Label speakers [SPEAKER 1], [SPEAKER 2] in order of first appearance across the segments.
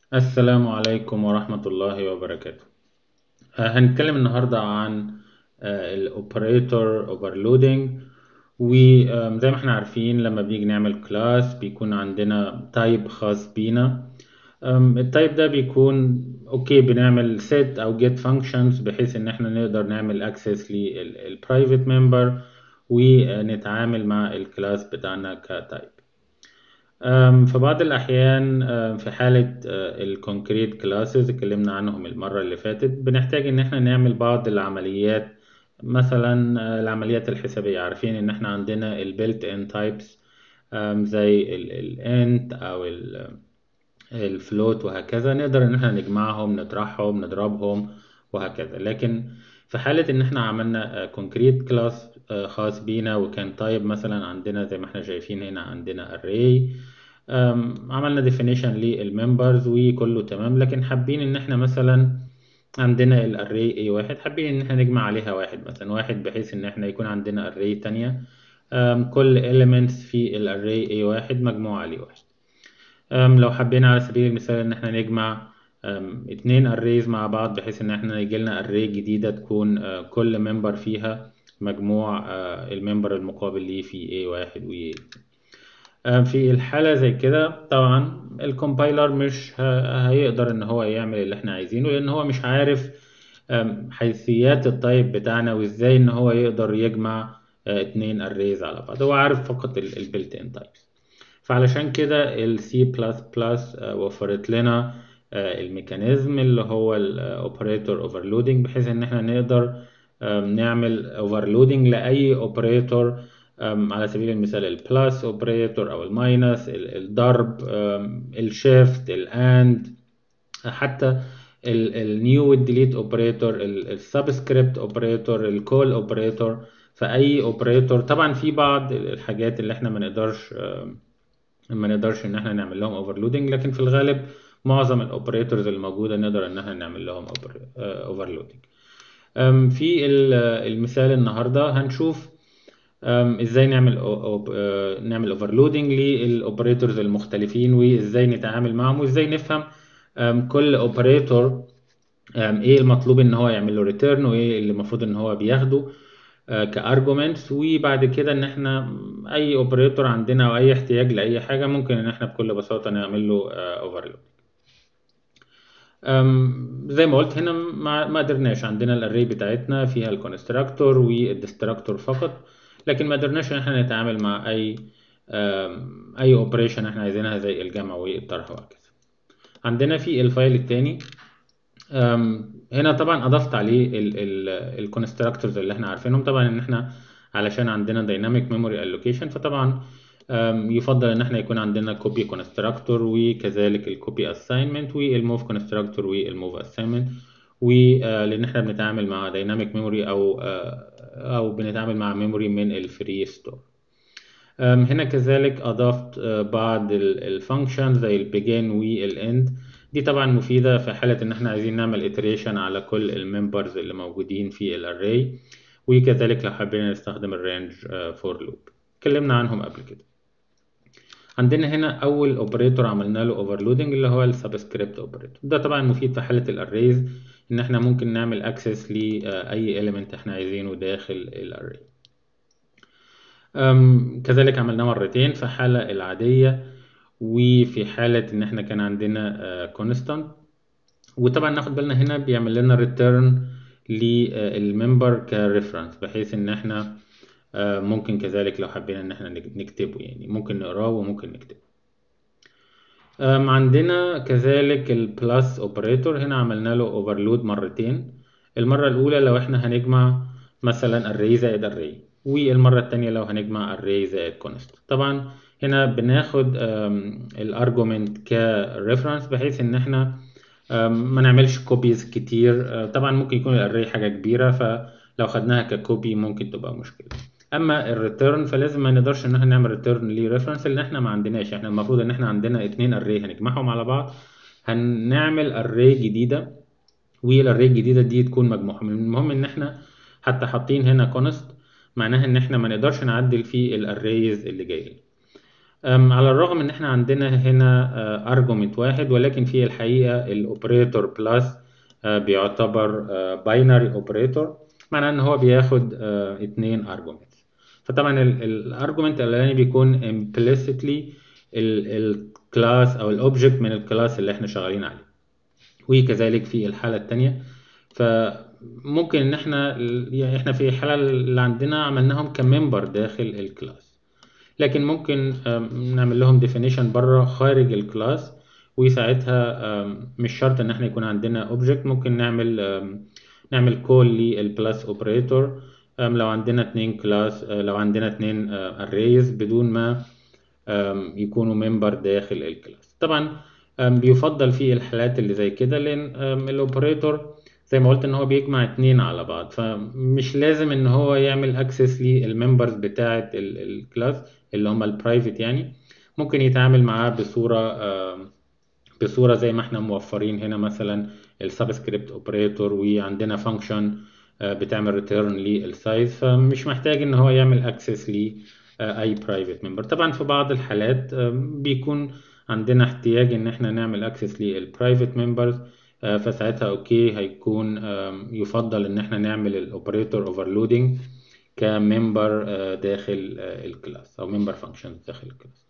[SPEAKER 1] السلام عليكم ورحمة الله وبركاته آه، هنتكلم النهاردة عن الاوبريتور اوفرلودنج وزي ما احنا عارفين لما بنيجي نعمل كلاس بيكون عندنا تايب خاص بينا أم، التايب ده بيكون اوكي بنعمل set او get functions بحيث ان احنا نقدر نعمل access للبرايفت ممبر ونتعامل مع الكلاس بتاعنا كتايب أم، في بعض الأحيان أم، في حالة الكونكريت كلاسز اتكلمنا عنهم المرة اللي فاتت بنحتاج إن احنا نعمل بعض العمليات مثلا آه، العمليات الحسابية عارفين إن احنا عندنا البيلت ان تايبس زي الانت أو الفلوت وهكذا نقدر إن احنا نجمعهم نطرحهم نضربهم وهكذا لكن في حالة إن احنا عملنا كونكريت كلاس خاص بينا وكان تايب مثلا عندنا زي ما احنا شايفين هنا عندنا array أم، عملنا definition للممبرز وكله تمام لكن حابين ان احنا مثلا عندنا الاري اي واحد حابين ان احنا نجمع عليها واحد مثلا واحد بحيث ان احنا يكون عندنا اري تانية أم، كل elements في الاري اي واحد مجموع عليه واحد أم، لو حبينا على سبيل المثال ان احنا نجمع أم، اتنين arrays مع بعض بحيث ان احنا يجيلنا array جديدة تكون آه، كل ممبر فيها مجموع آه، الممبر المقابل ليه في A واحد و A آه، في الحالة زي كده طبعا الكومبايلر مش ه- هيقدر ان هو يعمل اللي احنا عايزينه لان هو مش عارف آم، حيثيات التايب بتاعنا وازاي ان هو يقدر يجمع آه، اتنين arrays على بعض هو عارف فقط البيلت ان تايبس فعلشان كده ال C++ وفرت لنا آه، الميكانيزم اللي هو ال operator overloading بحيث ان احنا نقدر آم، نعمل overloading لأي operator آم، على سبيل المثال البلس operator او الماينس الضرب الشيفت الاند حتى النيو والديليت اوبريتور السبسكريبت اوبريتور الكول اوبريتور فاي اوبريتور طبعا في بعض الحاجات اللي احنا ما نقدرش آم، ما نقدرش ان احنا نعمل لهم اوفرلودنج لكن في الغالب معظم الاوبريتورز الموجوده نقدر ان احنا نعمل لهم اوفرلودنج في ال- المثال النهارده هنشوف أم، ازاي نعمل أو- أو- آه، نعمل اوفرلودنج للاوبريتورز المختلفين وازاي نتعامل معهم وازاي نفهم أم، كل اوبريتور ايه المطلوب ان هو يعمل له ريتيرن وايه اللي المفروض ان هو بياخده كارجومنتس وبعد كده ان احنا اي اوبريتور عندنا او اي احتياج لاي حاجه ممكن ان احنا بكل بساطه نعمل له اوفرلود أم، زي ما قلت هنا ما ما قدرناش عندنا الاري بتاعتنا فيها الكونستراكتور والديستراكتور فقط لكن ما قدرناش ان احنا نتعامل مع اي أم، اي اوبريشن احنا عايزينها زي الجمع والطرح وهكذا عندنا في الفايل التاني أم، هنا طبعا اضفت عليه الكونستراكتورز اللي احنا عارفينهم طبعا ان احنا علشان عندنا دايناميك ميموري الوكيشن فطبعا أم، يفضل ان احنا يكون عندنا كوبي كونستراكتور وكذلك الكوبي اساينمنت والموف كونستراكتور والموف اساينمنت ولان احنا بنتعامل مع دايناميك ميموري او آه، او بنتعامل مع ميموري من الفري ستور أم، هنا كذلك أضفت آه، بعض الفانكشن زي البيجين والاند دي طبعا مفيدة في حالة إن احنا عايزين نعمل iteration على كل الممبرز اللي موجودين في الاري وكذلك لو حابين نستخدم الرينج فور لوب اتكلمنا عنهم قبل كده عندنا هنا أول اوبريتور عملنا له اوفرلودنج اللي هو السبسكريبت اوبريتور ده طبعا مفيد في حالة الاريز إن احنا ممكن نعمل اكسس لأي element احنا عايزينه داخل الاري أم، كذلك عملناه مرتين في حالة العادية وفي حالة إن إحنا كان عندنا كونستانت وطبعا ناخد بالنا هنا بيعمل لنا ريتيرن للممبر كريفرنس بحيث إن إحنا آه، ممكن كذلك لو حبينا إن إحنا نك- نكتبه يعني ممكن نقراه وممكن نكتبه أم، عندنا كذلك البلس اوبريتور هنا عملنا له اوفرلود مرتين المرة الأولى لو احنا هنجمع مثلا array زائد array والمرة التانية لو هنجمع array زائد const طبعا هنا بناخد الارجومنت كريفرنس بحيث ان احنا أم، ما نعملش كوبيز كتير أه، طبعا ممكن يكون الاري حاجة كبيرة فلو خدناها ككوبي ممكن تبقى مشكلة اما الريتيرن فلازم ما نقدرش ان احنا نعمل ريتيرن ليه ريفرنس لان احنا ما عندناش احنا المفروض ان احنا عندنا اتنين اري هنجمعهم على بعض هنعمل اري جديدة والاري الجديدة دي تكون مجموعة المهم ان احنا حتى حاطين هنا كونست معناها ان احنا ما نقدرش نعدل في الاريز اللي جايه أم، على الرغم ان احنا عندنا هنا ارجومنت واحد ولكن في الحقيقة الاوبريتور بلس بيعتبر باينري اوبريتور معناه ان هو بياخد آه، اتنين ارجومنت فطبعا الارجومنت الاولاني بيكون implicitly الكلاس او الاوبجكت من الكلاس اللي احنا شغالين عليه وكذلك في الحالة التانية فممكن ان احنا يعني احنا في الحالة اللي عندنا عملناهم كممبر داخل الكلاس لكن ممكن آم، نعمل لهم definition بره خارج الكلاس وساعتها آم، مش شرط ان احنا يكون عندنا object ممكن نعمل آم، نعمل call للبلس اوبريتور لو عندنا اتنين كلاس لو عندنا اتنين آه، arrays بدون ما آم، يكونوا ممبر داخل الكلاس طبعا آم، بيفضل في الحالات اللي زي كده لان آم، الاوبريتور زي ما قلت ان هو بيجمع اتنين على بعض فمش لازم ان هو يعمل اكسس للممبرز بتاعه الكلاس اللي هم البرايفت يعني ممكن يتعامل معاه بصوره آم، بصوره زي ما احنا موفرين هنا مثلا السبسكريبت اوبريتور وعندنا فانكشن بتعمل ريتيرن للسايز فمش محتاج ان هو يعمل اكسس ل اي برايفت ممبر طبعا في بعض الحالات آم، بيكون عندنا احتياج ان احنا نعمل اكسس للبرايفت ممبرز فساعتها اوكي هيكون آم، يفضل ان احنا نعمل الاوبريتور اوفرلودنج كممبر داخل آه، الكلاس او ممبر فانكشن داخل الكلاس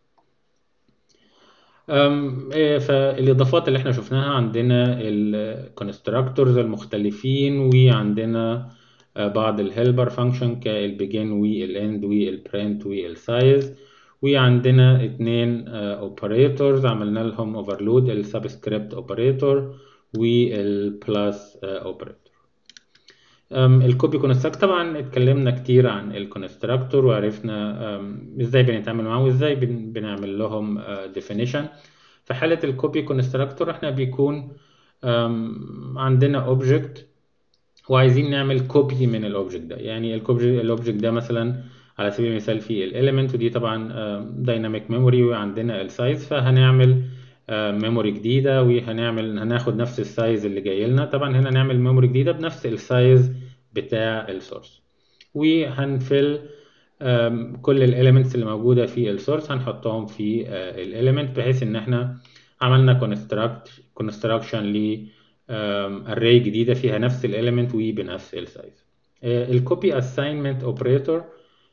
[SPEAKER 1] أم، إيه، فالإضافات اللي احنا شفناها عندنا الكونستراكتورز المختلفين وعندنا آه، بعض الهيلبر فانكشن كالبيجن والاند والبرنت والسايز وعندنا اتنين اوبريتورز عملنا لهم اوفرلود السبسكريبت اوبريتور والبلس اوبريتور الكوبي كونستراكت طبعا اتكلمنا كتير عن الكونستراكتور وعرفنا أم، ازاي بنتعامل معاه وازاي بن- بنعمل لهم ديفينيشن في حالة الكوبي كونستراكتور احنا بيكون أم، عندنا اوبجكت وعايزين نعمل كوبي من الاوبجكت ده يعني الكوبي الاوبجكت ده مثلا على سبيل المثال في الاليمنت ودي طبعا دايناميك ميموري وعندنا السايز فهنعمل ميموري جديده وهنعمل هناخد نفس السايز اللي جاي لنا طبعا هنا نعمل ميموري جديده بنفس السايز بتاع السورس وهنفل آم، كل الاليمنتس اللي موجوده في السورس هنحطهم في الاليمنت بحيث ان احنا عملنا كونستراكت كونستراكشن ل array جديده فيها نفس الاليمنت وبنفس السايز الكوبي اساينمنت اوبريتور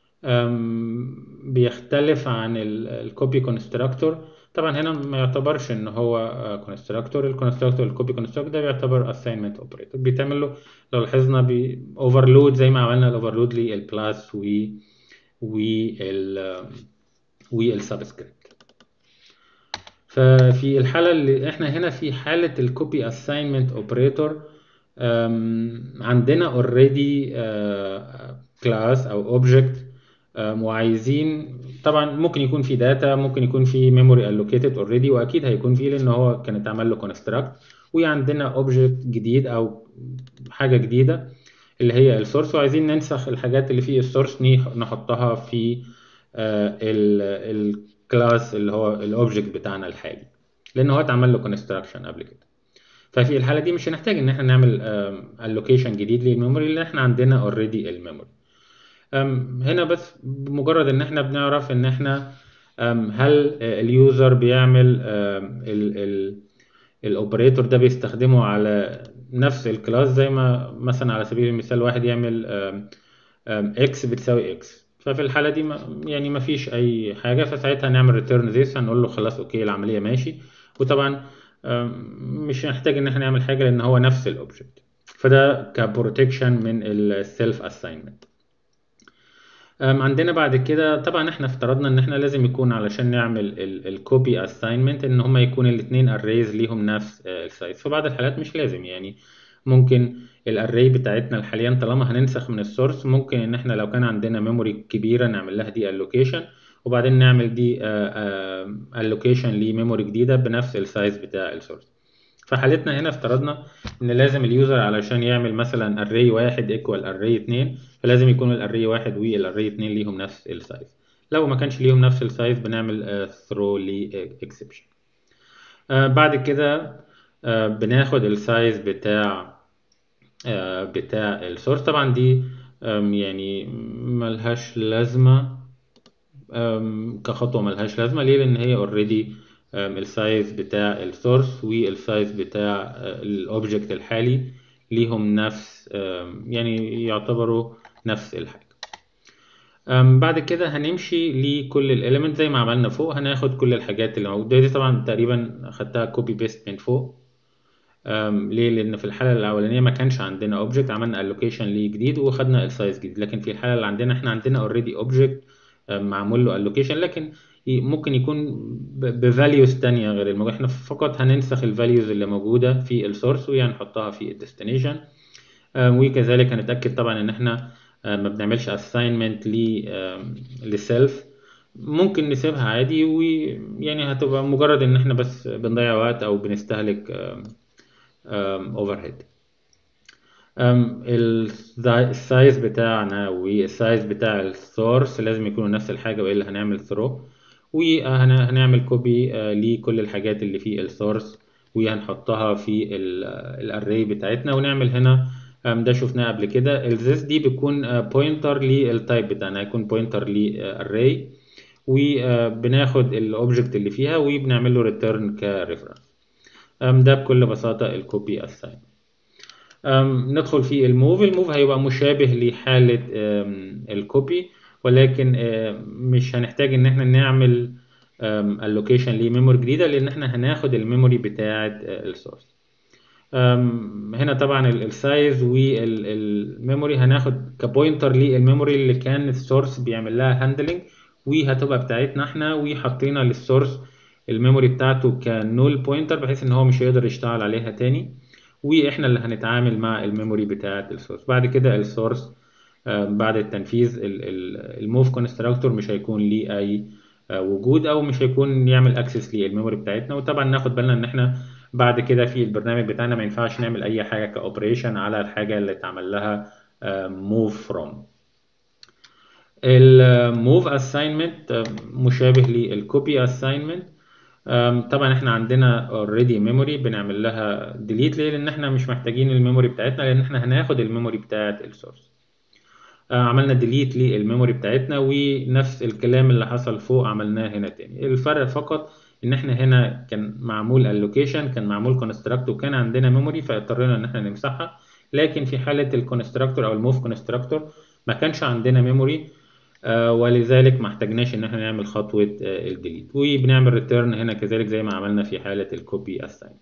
[SPEAKER 1] بيختلف عن الكوبي كونستراكتور طبعا هنا ما يعتبرش ان هو كونستراكتور الكونستراكتور الكوبي كونستراكتور ده بيعتبر اساينمنت اوبريتور بيتعمل له لو لاحظنا بي اوفرلود زي ما عملنا الاوفرلود للبلاس و وال والسبسكريبت ففي الحالة اللي احنا هنا في حالة الكوبي اساينمنت اوبريتور عندنا اوريدي كلاس او اوبجكت وعايزين طبعا ممكن يكون في داتا ممكن يكون في ميموري الوكيتد اوريدي واكيد هيكون في لان هو كان اتعمل له كونستراكت وعندنا اوبجكت جديد او حاجه جديده اللي هي السورس وعايزين ننسخ الحاجات اللي في السورس نحطها في الكلاس اللي هو الاوبجكت بتاعنا الحالي لان هو اتعمل له كونستراكشن قبل كده ففي الحاله دي مش هنحتاج ان احنا نعمل الوكيشن جديد للميموري لان احنا عندنا اوريدي الميموري هنا بس بمجرد ان احنا بنعرف ان احنا هل اليوزر بيعمل الاوبريتور ده بيستخدمه على نفس الكلاس زي ما مثلا على سبيل المثال واحد يعمل اكس بتساوي اكس ففي الحالة دي ما يعني ما فيش أي حاجة فساعتها نعمل ريتيرن ذيس هنقول له خلاص أوكي العملية ماشي وطبعا مش هنحتاج إن احنا نعمل حاجة لأن هو نفس الأوبجكت فده كبروتكشن من السيلف أساينمنت عندنا بعد كده طبعا احنا افترضنا ان احنا لازم يكون علشان نعمل الكوبي اساينمنت ان هما يكون الاثنين اريز ليهم نفس السايز في بعض الحالات مش لازم يعني ممكن الاري بتاعتنا حاليا طالما هننسخ من السورس ممكن ان احنا لو كان عندنا ميموري كبيره نعمل لها دي الوكيشن وبعدين نعمل دي الوكيشن لميموري جديده بنفس السايز بتاع السورس فحالتنا هنا افترضنا ان لازم اليوزر علشان يعمل مثلا array واحد equal array اتنين فلازم يكون الاري واحد والاري اتنين ليهم نفس السايز لو ما كانش ليهم نفس السايز بنعمل throw ل exception بعد كده بناخد السايز بتاع بتاع السورس طبعا دي يعني ملهاش لازمة أم، كخطوة ملهاش لازمة ليه لأن هي اوريدي السايز بتاع السورس والسايز بتاع الاوبجكت الحالي ليهم نفس أم، يعني يعتبروا نفس الحاجة أم، بعد كده هنمشي لكل الاليمنت زي ما عملنا فوق هناخد كل الحاجات اللي موجودة دي طبعا تقريبا خدتها كوبي بيست من فوق أم، ليه لان في الحاله الاولانيه ما كانش عندنا اوبجكت عملنا الوكيشن ليه جديد وخدنا السايز جديد لكن في الحاله اللي عندنا احنا عندنا اوريدي اوبجكت معمول له الوكيشن لكن ي- ممكن يكون بفاليوز تانية غير الموجود احنا فقط هننسخ الفاليوز اللي موجوده في السورس وهنحطها في الديستنيشن وكذلك هنتاكد طبعا ان احنا آه، ما بنعملش assignment ل لسيلف ممكن نسيبها عادي ويعني هتبقى مجرد ان احنا بس بنضيع وقت او بنستهلك اوفر هيد السايز بتاعنا والسايز بتاع السورس لازم يكونوا نفس الحاجة وإلا هنعمل ثرو وهنعمل كوبي لكل الحاجات اللي في السورس وهنحطها في الاري بتاعتنا ونعمل هنا أم، ده شفناه قبل كده الزيس دي بيكون بوينتر للتايب بتاعنا هيكون بوينتر لاري وبناخد الاوبجكت اللي فيها وبنعمل له ريتيرن كريفرنس ده بكل بساطة الكوبي اساين ندخل في الموف الموف هيبقى مشابه لحالة أم، الكوبي ولكن أم، مش هنحتاج ان احنا نعمل اللوكيشن لميموري جديدة لان احنا هناخد الميموري بتاعة السورس هنا طبعا السايز والميموري هناخد كبوينتر للميموري اللي كان السورس بيعمل لها هاندلنج وهتبقى بتاعتنا احنا وحطينا للسورس الميموري بتاعته كنول بوينتر بحيث ان هو مش هيقدر يشتغل عليها تاني واحنا اللي هنتعامل مع الميموري بتاعه السورس بعد كده السورس بعد التنفيذ الموف كونستراكتور مش هيكون ليه اي آه، وجود او مش هيكون يعمل اكسس للميموري بتاعتنا وطبعا ناخد بالنا ان احنا بعد كده في البرنامج بتاعنا ما ينفعش نعمل اي حاجه كاوبريشن على الحاجه اللي اتعمل لها موف فروم الموف اساينمنت مشابه للكوبي اساينمنت طبعا احنا عندنا اوريدي ميموري بنعمل لها ديليت ليه لان احنا مش محتاجين الميموري بتاعتنا لان احنا هناخد الميموري بتاعت السورس عملنا ديليت للميموري بتاعتنا ونفس الكلام اللي حصل فوق عملناه هنا تاني الفرق فقط ان احنا هنا كان معمول allocation كان معمول construct وكان عندنا ميموري فاضطرينا ان احنا نمسحها لكن في حالة الكونستراكتور او الموف كونستراكتور ما كانش عندنا ميموري آه ولذلك ما احتاجناش ان احنا نعمل خطوة آه الديليت وبنعمل ريتيرن هنا كذلك زي ما عملنا في حالة الكوبي assignment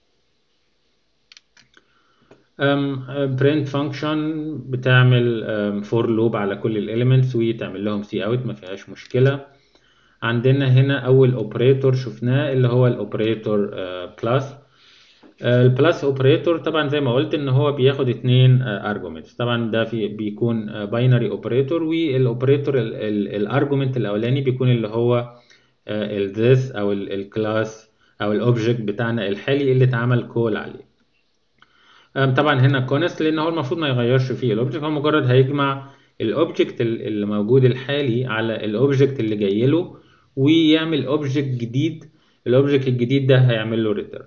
[SPEAKER 1] print function بتعمل for loop على كل الاليمنتس وتعمل لهم سي اوت ما فيهاش مشكلة عندنا هنا اول اوبريتور شفناه اللي هو الاوبريتور بلس البلس اوبريتور طبعا زي ما قلت ان هو بياخد اتنين ارجومنتس طبعا ده في بيكون باينري اوبريتور والاوبريتور الارجومنت الاولاني بيكون اللي هو الذس او الكلاس او الاوبجكت بتاعنا الحالي اللي اتعمل كول عليه طبعا هنا كونست لان هو المفروض ما يغيرش فيه الاوبجكت هو مجرد هيجمع الاوبجكت اللي موجود الحالي على الاوبجكت اللي جاي له ويعمل اوبجكت جديد الاوبجكت الجديد ده هيعمل له ريتيرن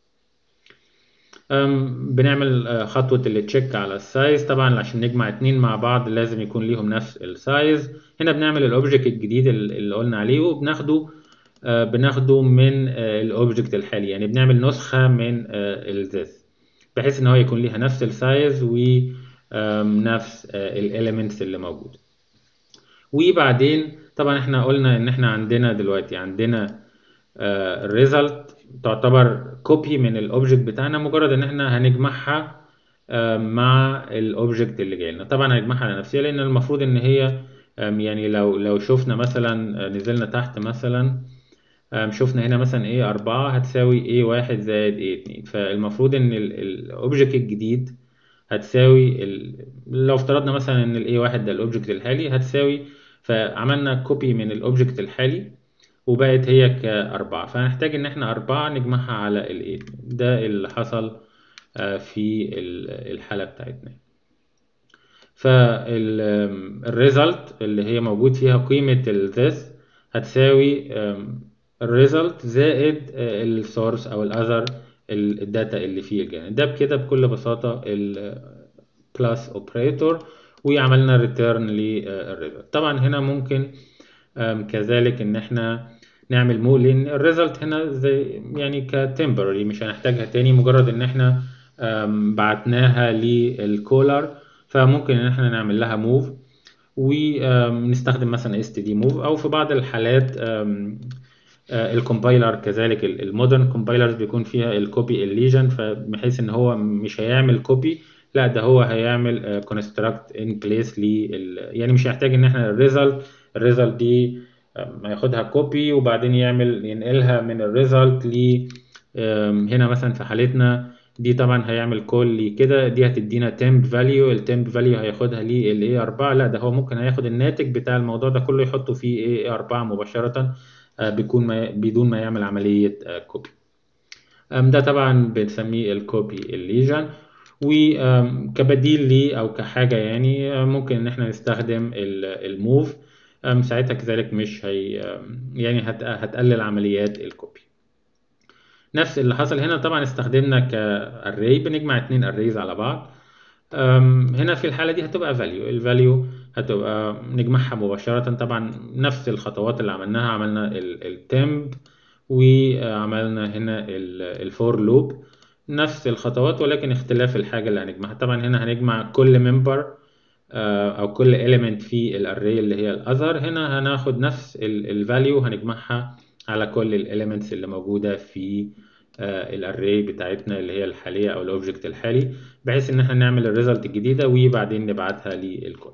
[SPEAKER 1] بنعمل خطوة اللي تشيك على السايز طبعا عشان نجمع اتنين مع بعض لازم يكون ليهم نفس السايز هنا بنعمل الاوبجكت الجديد اللي قلنا عليه وبناخده بناخده من الاوبجكت الحالي يعني بنعمل نسخة من الذس بحيث ان هو يكون ليها نفس السايز ونفس الاليمنتس اللي موجوده وبعدين طبعا احنا قلنا ان احنا عندنا دلوقتي عندنا الريزلت تعتبر كوبي من الاوبجكت بتاعنا مجرد ان احنا هنجمعها مع الاوبجكت اللي جاي لنا طبعا هنجمعها على نفسها لان المفروض ان هي يعني لو لو شفنا مثلا نزلنا تحت مثلا شفنا هنا مثلا ايه أربعة هتساوي ايه واحد زائد ايه اتنين فالمفروض ان الاوبجكت الجديد هتساوي ال... لو افترضنا مثلا ان الايه واحد ده الاوبجكت الحالي هتساوي فعملنا كوبي من الاوبجكت الحالي وبقت هي كأربعة فهنحتاج ان احنا أربعة نجمعها على الايه ده اللي حصل في الحالة بتاعتنا فالريزلت اللي هي موجود فيها قيمة الذس هتساوي الريزلت زائد السورس او الاذر الداتا اللي فيه الجانب ده بكده بكل بساطة البلس اوبريتور وعملنا ريتيرن للريزلت طبعا هنا ممكن أم، كذلك ان احنا نعمل مو لان الريزلت هنا زي يعني كتمبرري مش هنحتاجها تاني مجرد ان احنا أم، بعتناها للكولر فممكن ان احنا نعمل لها موف ونستخدم مثلا اس تي دي موف او في بعض الحالات أم، آه، الكومبايلر كذلك المودرن كومبايلرز بيكون فيها الكوبي الليجن فبحيث ان هو مش هيعمل كوبي لا ده هو هيعمل كونستراكت ان بليس لل يعني مش هيحتاج ان احنا الريزلت الريزلت دي آم، هياخدها كوبي وبعدين يعمل ينقلها من الريزلت ل آم، هنا مثلا في حالتنا دي طبعا هيعمل كول كده دي هتدينا temp value التمب فاليو هياخدها لل A4 لا ده هو ممكن هياخد الناتج بتاع الموضوع ده كله يحطه في A4 مباشرة آه، بيكون ما بدون ما يعمل عملية كوبي ده طبعا بنسميه الكوبي الليجن وكبديل ليه او كحاجة يعني آه، ممكن ان احنا نستخدم الموف ساعتها كذلك مش هي آم، يعني هت- هتقلل عمليات الكوبي نفس اللي حصل هنا طبعا استخدمنا كاري بنجمع اتنين اريز على بعض أم، هنا في الحالة دي هتبقى value الفاليو هتبقى نجمعها مباشرة طبعا نفس الخطوات اللي عملناها عملنا التمب وعملنا هنا الفور لوب نفس الخطوات ولكن اختلاف الحاجة اللي هنجمعها طبعا هنا هنجمع كل ممبر او كل element في الاري اللي هي الاذر هنا هناخد نفس الفاليو هنجمعها على كل الاليمنتس اللي موجودة في الاري بتاعتنا اللي هي الحالية او الاوبجكت الحالي بحيث ان احنا نعمل الريزلت الجديدة وبعدين نبعتها للكل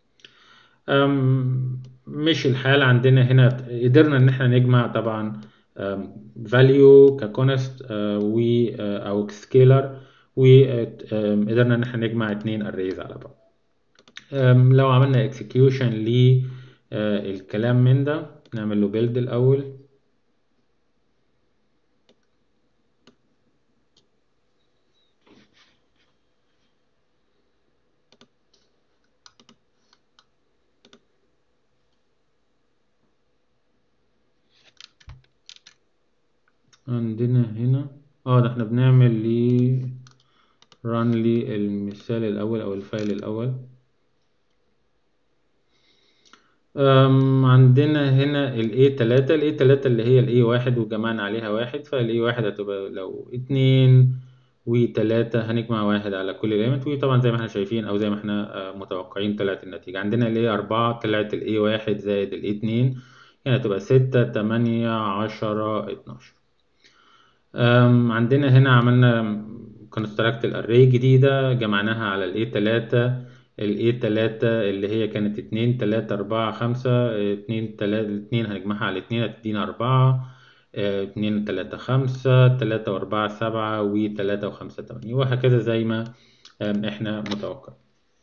[SPEAKER 1] أم، مش الحال عندنا هنا قدرنا ان احنا نجمع طبعا فاليو ككونست و آه، او سكيلر وقدرنا ان احنا نجمع اتنين اريز على بعض أم، لو عملنا اكسكيوشن للكلام من ده نعمل له بيلد الاول عندنا هنا اه ده احنا بنعمل لي run لي المثال الاول او الفايل الاول أم عندنا هنا ال A3 ال A3 اللي هي ال A1 وجمعنا عليها واحد فال A1 هتبقى لو اتنين وتلاتة هنجمع واحد على كل element وطبعا زي ما احنا شايفين او زي ما احنا آه، متوقعين طلعت النتيجة عندنا ال A4 طلعت ال A1 زائد ال A2 يعني هتبقى ستة تمانية عشرة اتناشر أم، عندنا هنا عملنا construct الاري جديدة جمعناها على ال A3 ال A3 اللي هي كانت اتنين تلاتة أربعة خمسة اتنين تلاتة اتنين هنجمعها على اتنين هتدينا أربعة اه، اتنين تلاتة خمسة تلاتة وأربعة سبعة وتلاتة وخمسة تمانية وهكذا زي ما أم، احنا متوقع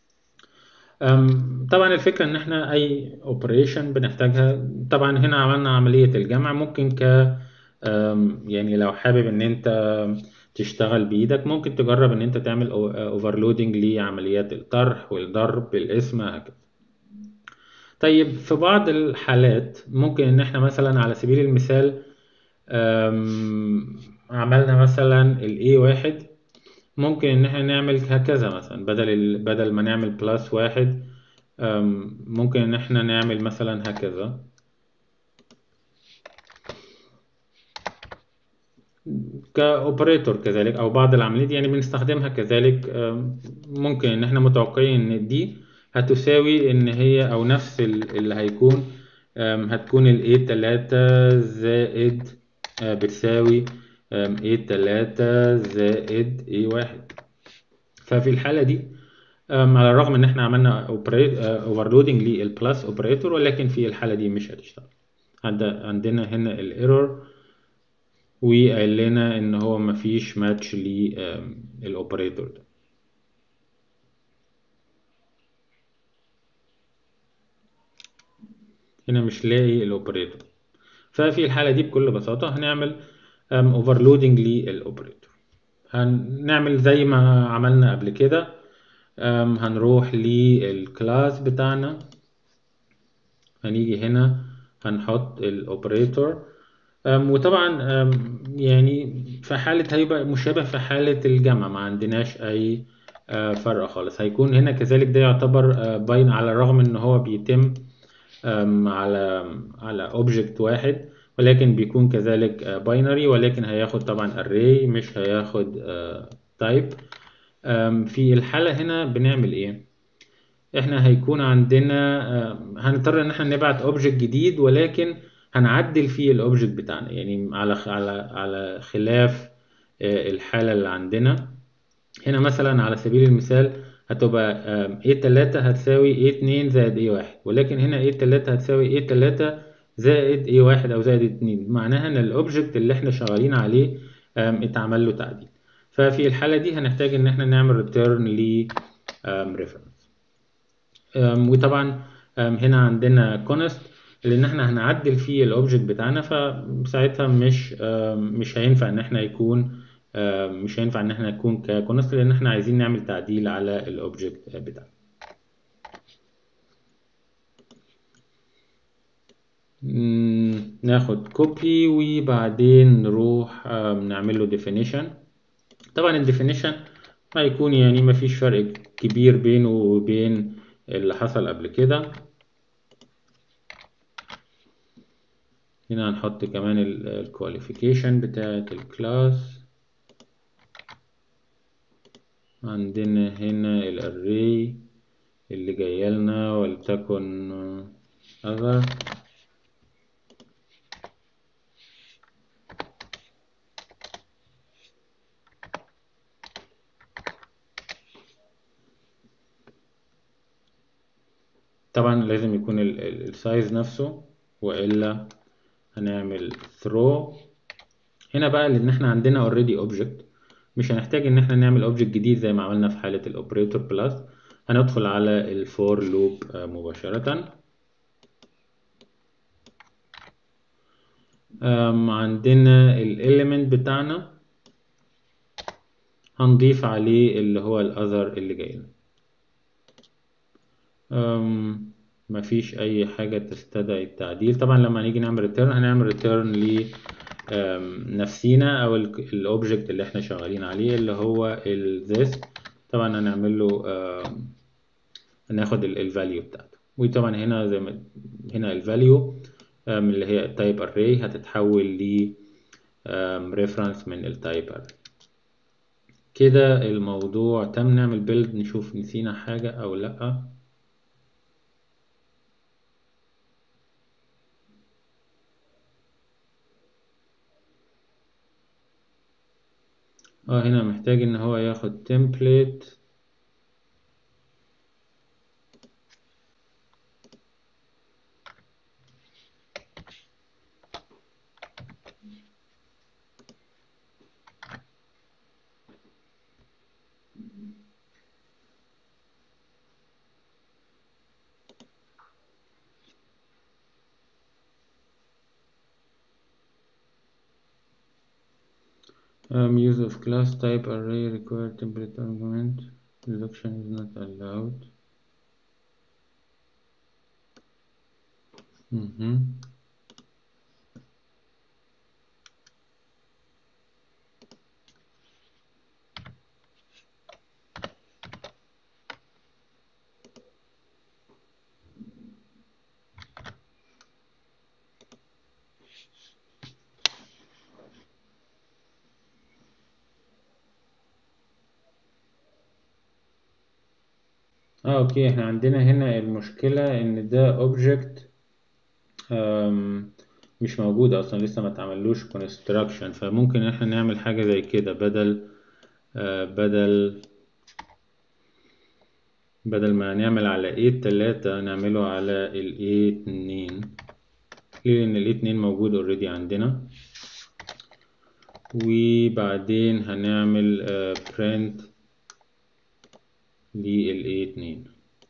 [SPEAKER 1] أم، طبعا الفكرة ان احنا اي اوبريشن بنحتاجها طبعا هنا عملنا عملية الجمع ممكن ك أم، يعني لو حابب ان انت تشتغل بايدك ممكن تجرب ان انت تعمل اوفرلودنج لعمليات الطرح والضرب بالاسم هكذا طيب في بعض الحالات ممكن ان احنا مثلا على سبيل المثال أم، عملنا مثلا ال A1 ممكن ان احنا نعمل هكذا مثلا بدل ال... بدل ما نعمل بلس واحد أم، ممكن ان احنا نعمل مثلا هكذا كاوبريتور كذلك او بعض العمليات يعني بنستخدمها كذلك أم، ممكن ان احنا متوقعين ان دي هتساوي ان هي او نفس ال- اللي هيكون أم، هتكون ال A3 زائد آه، بتساوي أم، A3 زائد A1 ففي الحالة دي أم، على الرغم ان احنا عملنا اوفرلودنج للبلس اوبريتور ولكن في الحالة دي مش هتشتغل عند- عندنا هنا الايرور وقال لنا ان هو مفيش ماتش للاوبريتور ده هنا مش لاقي الاوبريتور ففي الحالة دي بكل بساطة هنعمل اوفرلودنج للاوبريتور هنعمل زي ما عملنا قبل كده أم، هنروح للكلاس بتاعنا هنيجي هنا هنحط الاوبريتور أم، وطبعا أم، يعني في حالة هيبقى مشابه في حالة الجمع ما عندناش أي آه، فرق خالص هيكون هنا كذلك ده يعتبر آه، باين على الرغم إن هو بيتم أم، على على اوبجكت واحد ولكن بيكون كذلك باينري ولكن هياخد طبعا array مش هياخد تايب في الحالة هنا بنعمل ايه احنا هيكون عندنا آه، هنضطر ان احنا نبعت اوبجكت جديد ولكن هنعدل فيه الاوبجكت بتاعنا يعني على على على خلاف آه، الحالة اللي عندنا هنا مثلا على سبيل المثال هتبقى آم، A3 هتساوي A2 زائد A1 ولكن هنا A3 هتساوي A3 زائد A1 أو زائد 2 معناها إن الأوبجكت اللي إحنا شغالين عليه آم، اتعمل له تعديل ففي الحالة دي هنحتاج إن إحنا نعمل return ل آم، reference أم، وطبعا أم، هنا عندنا كونست لان احنا هنعدل فيه الاوبجكت بتاعنا فساعتها مش أم، مش هينفع ان احنا يكون أم، مش هينفع ان احنا يكون ككونست لان احنا عايزين نعمل تعديل على الاوبجكت بتاعنا مم، ناخد كوبي وبعدين نروح أم، نعمل له definition طبعا الديفينيشن هيكون يعني مفيش فرق كبير بينه وبين اللي حصل قبل كده هنا هنحط كمان الكواليفيكيشن بتاعة الكلاس عندنا هنا الاري اللي جايه لنا ولتكن other طبعا لازم يكون السايز نفسه والا هنعمل throw هنا بقى لان احنا عندنا already object مش هنحتاج ان احنا نعمل object جديد زي ما عملنا في حالة الاوبريتور بلس هندخل على الفور لوب مباشرة أم، عندنا element بتاعنا هنضيف عليه اللي هو الاذر اللي جاي لنا أم، مفيش اي حاجة تستدعي التعديل طبعا لما نيجي نعمل return هنعمل return ل أم، نفسينا او الاوبجكت اللي احنا شغالين عليه اللي هو ال this طبعا هنعمل له أم، هناخد الفاليو بتاعته وطبعا هنا زي ما هنا الفاليو اللي هي التايب array هتتحول ل reference من التايب array كده الموضوع تم نعمل بيلد نشوف نسينا حاجة او لأ اه هنا محتاج ان هو ياخد template Um, use of class type array require template argument. Selection is not allowed. Mhm. اه اوكي احنا عندنا هنا المشكلة ان ده object أم، مش موجود اصلا لسه ما اتعملوش construction فممكن احنا نعمل حاجة زي كده بدل آه، بدل بدل ما نعمل على A تلاتة نعمله على ال A اتنين ليه لأن ال A اتنين موجود already عندنا وبعدين هنعمل آه، print لل A اتنين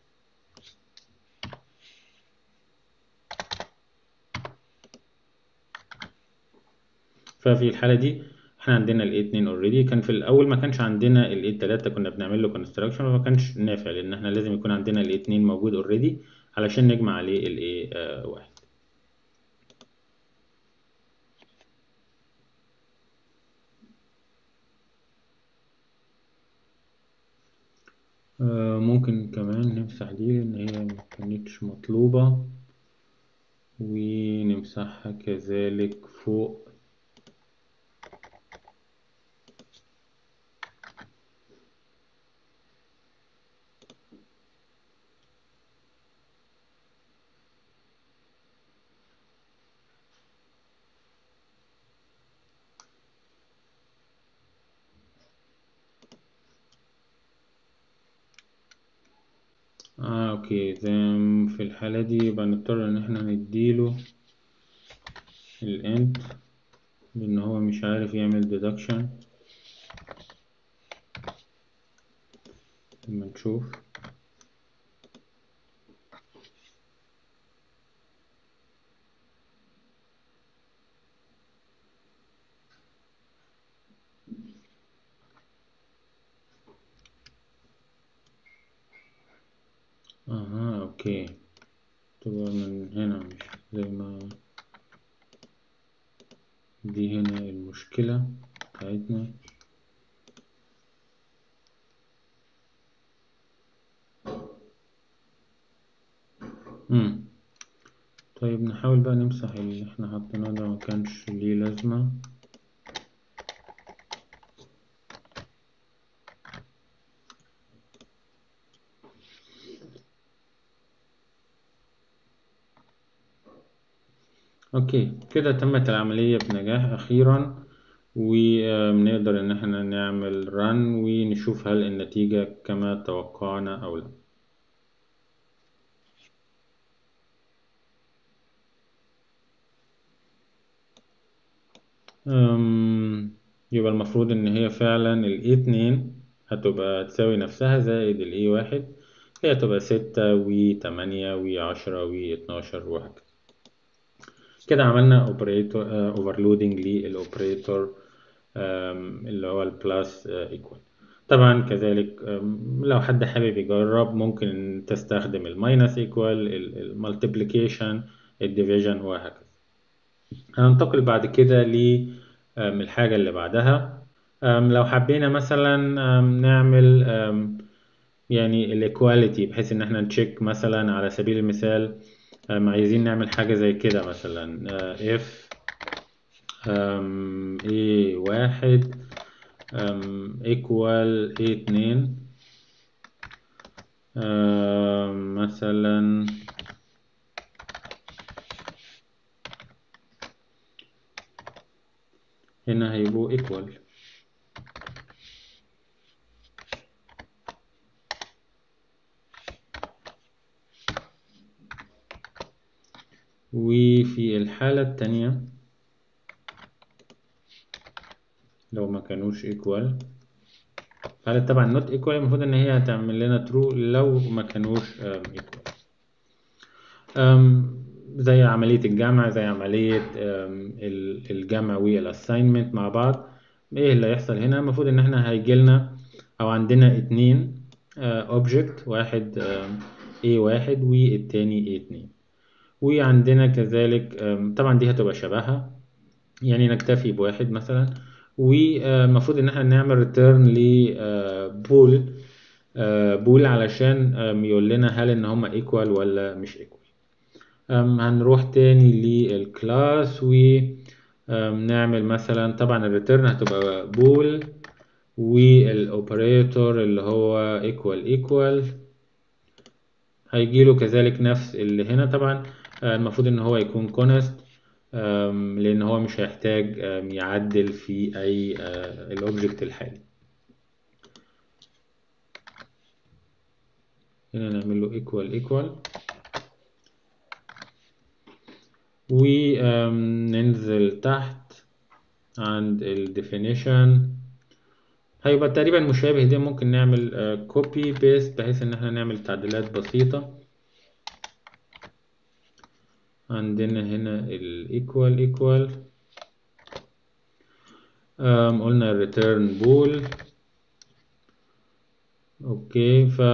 [SPEAKER 1] ففي الحالة دي احنا عندنا ال A2 already كان في الأول ما كانش عندنا ال A3 كنا بنعمل له construction فما كانش نافع لأن احنا لازم يكون عندنا ال A2 موجود already علشان نجمع عليه ال A1 آه، ممكن كمان نمسح دي لأن هي ما كانتش مطلوبة ونمسحها كذلك فوق آه اوكي زي في الحالة دي يبقى نضطر ان احنا نديله الانت لان هو مش عارف يعمل deduction لما نشوف اها اوكي تبقى من هنا مش زي ما دي هنا المشكلة بتاعتنا مم. طيب نحاول بقى نمسح اللي احنا حطيناه ده مكانش ليه لازمة اوكي كده تمت العملية بنجاح اخيرا وبنقدر ان احنا نعمل رن ونشوف هل النتيجة كما توقعنا او لا أم، يبقى المفروض ان هي فعلا ال A2 هتبقى تساوي نفسها زائد ال A1 هي تبقى ستة وتمانية وعشرة واتناشر وهكذا كده عملنا اوبريتور اوفرلودنج للاوبريتور اللي هو البلس ايكوال طبعا كذلك أم، لو حد حابب يجرب ممكن تستخدم الماينس ايكوال المالتيبليكيشن الديفيجن وهكذا هننتقل بعد كده للحاجة اللي بعدها أم، لو حبينا مثلا أم، نعمل أم، يعني الايكواليتي بحيث ان احنا نتشيك مثلا على سبيل المثال أم، عايزين نعمل حاجة زي كده مثلا آه، if أم، a واحد أم، equal a اتنين أم، مثلا هنا هيبقوا equal وفي الحالة التانية لو ما كانوش equal حالة طبعا not equal المفروض ان هي هتعمل لنا true لو ما كانوش um, equal um, زي عملية الجمع زي عملية um, ال- الجمع والassignment مع بعض ايه اللي هيحصل هنا المفروض ان احنا هيجيلنا او عندنا اتنين uh, object واحد um, A1 والتاني A2 وعندنا كذلك um, طبعا دي هتبقى شبهها يعني نكتفي بواحد مثلا والمفروض ان احنا نعمل ريتيرن لبول بول علشان آم، يقول لنا هل ان هما ايكوال ولا مش ايكوال هنروح تاني للكلاس ونعمل مثلا طبعا الريتيرن هتبقى بول والاوبريتور اللي هو ايكوال ايكوال هيجيله كذلك نفس اللي هنا طبعا آه، المفروض ان هو يكون كونست لان هو مش هيحتاج آم، يعدل في اي الاوبجكت الحالي هنا نعمل له equal equal وننزل تحت عند ال definition هيبقى تقريبا مشابه ده ممكن نعمل آه، copy paste بحيث ان احنا نعمل تعديلات بسيطة عندنا هنا ال equal equal آم، قلنا return bool اوكي ف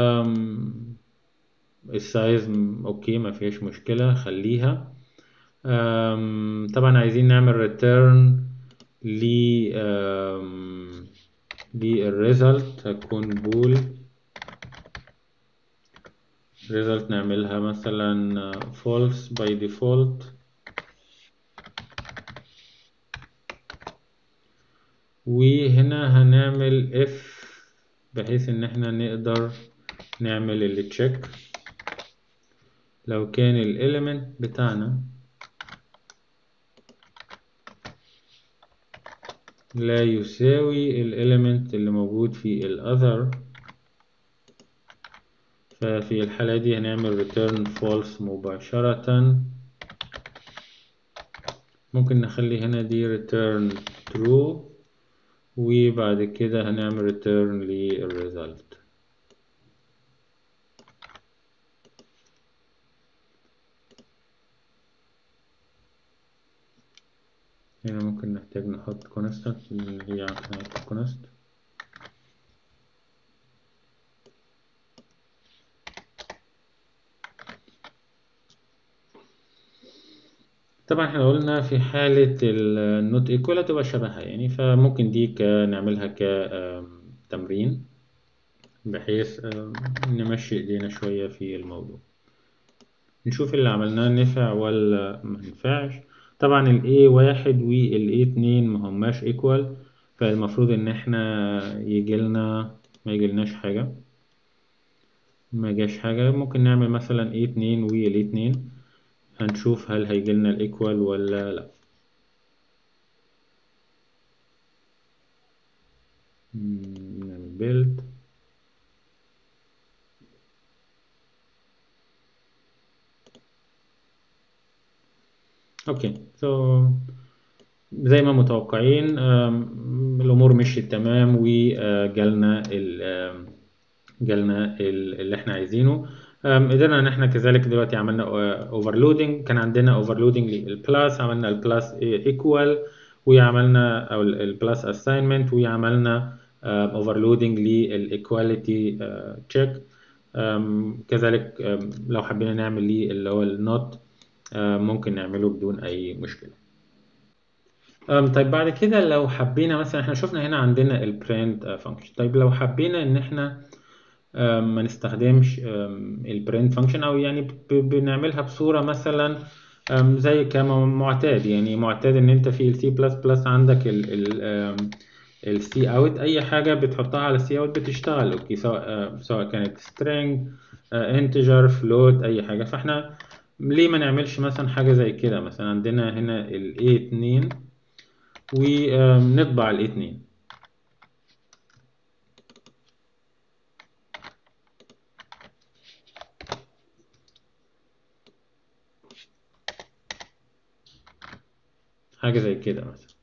[SPEAKER 1] السايز اوكي ما فيش مشكلة خليها آم، طبعا عايزين نعمل return ل آم، للريزلت هتكون بول result نعملها مثلا false by default وهنا هنعمل if بحيث ان احنا نقدر نعمل اللي check لو كان element بتاعنا لا يساوي element اللي موجود في ال other ففي الحالة دي هنعمل return false مباشرة ممكن نخلي هنا دي return true وبعد كده هنعمل return للresult هنا ممكن نحتاج نحط constant اللي هي constant طبعا احنا قلنا في حالة النوت ايكوال هتبقى شبهها يعني فممكن دي نعملها كتمرين بحيث نمشي ايدينا شوية في الموضوع نشوف اللي عملناه نفع ولا ما نفعش طبعا ال A واحد وال A اتنين ما هماش ايكوال فالمفروض ان احنا يجيلنا ما يجيلناش حاجة ما جاش حاجة ممكن نعمل مثلا A اتنين وال A اتنين هنشوف هل هيجيلنا الايكوال ولا لا نعمل بيلد اوكي سو زي ما متوقعين الامور مشيت تمام وجالنا ال جالنا اللي احنا عايزينه قدرنا ان احنا كذلك دلوقتي عملنا اوفرلودنج كان عندنا اوفرلودنج للبلاس عملنا البلاس ايكوال وعملنا او البلاس اساينمنت وعملنا اوفرلودنج للايكواليتي تشيك كذلك لو حبينا نعمل ليه اللي هو النوت ممكن نعمله بدون اي مشكله طيب بعد كده لو حبينا مثلا احنا شفنا هنا عندنا البرنت فانكشن طيب لو حبينا ان احنا ما نستخدمش البرنت فانكشن او يعني بنعملها بصوره مثلا زي كمعتاد يعني معتاد ان انت في السي بلس بلس عندك السي اوت اي حاجه بتحطها على السي اوت بتشتغل اوكي سواء سواء كانت string انتجر فلوت اي حاجه فاحنا ليه ما نعملش مثلا حاجه زي كده مثلا عندنا هنا ال A2 ونطبع ال A2 حاجة زي كده مثلا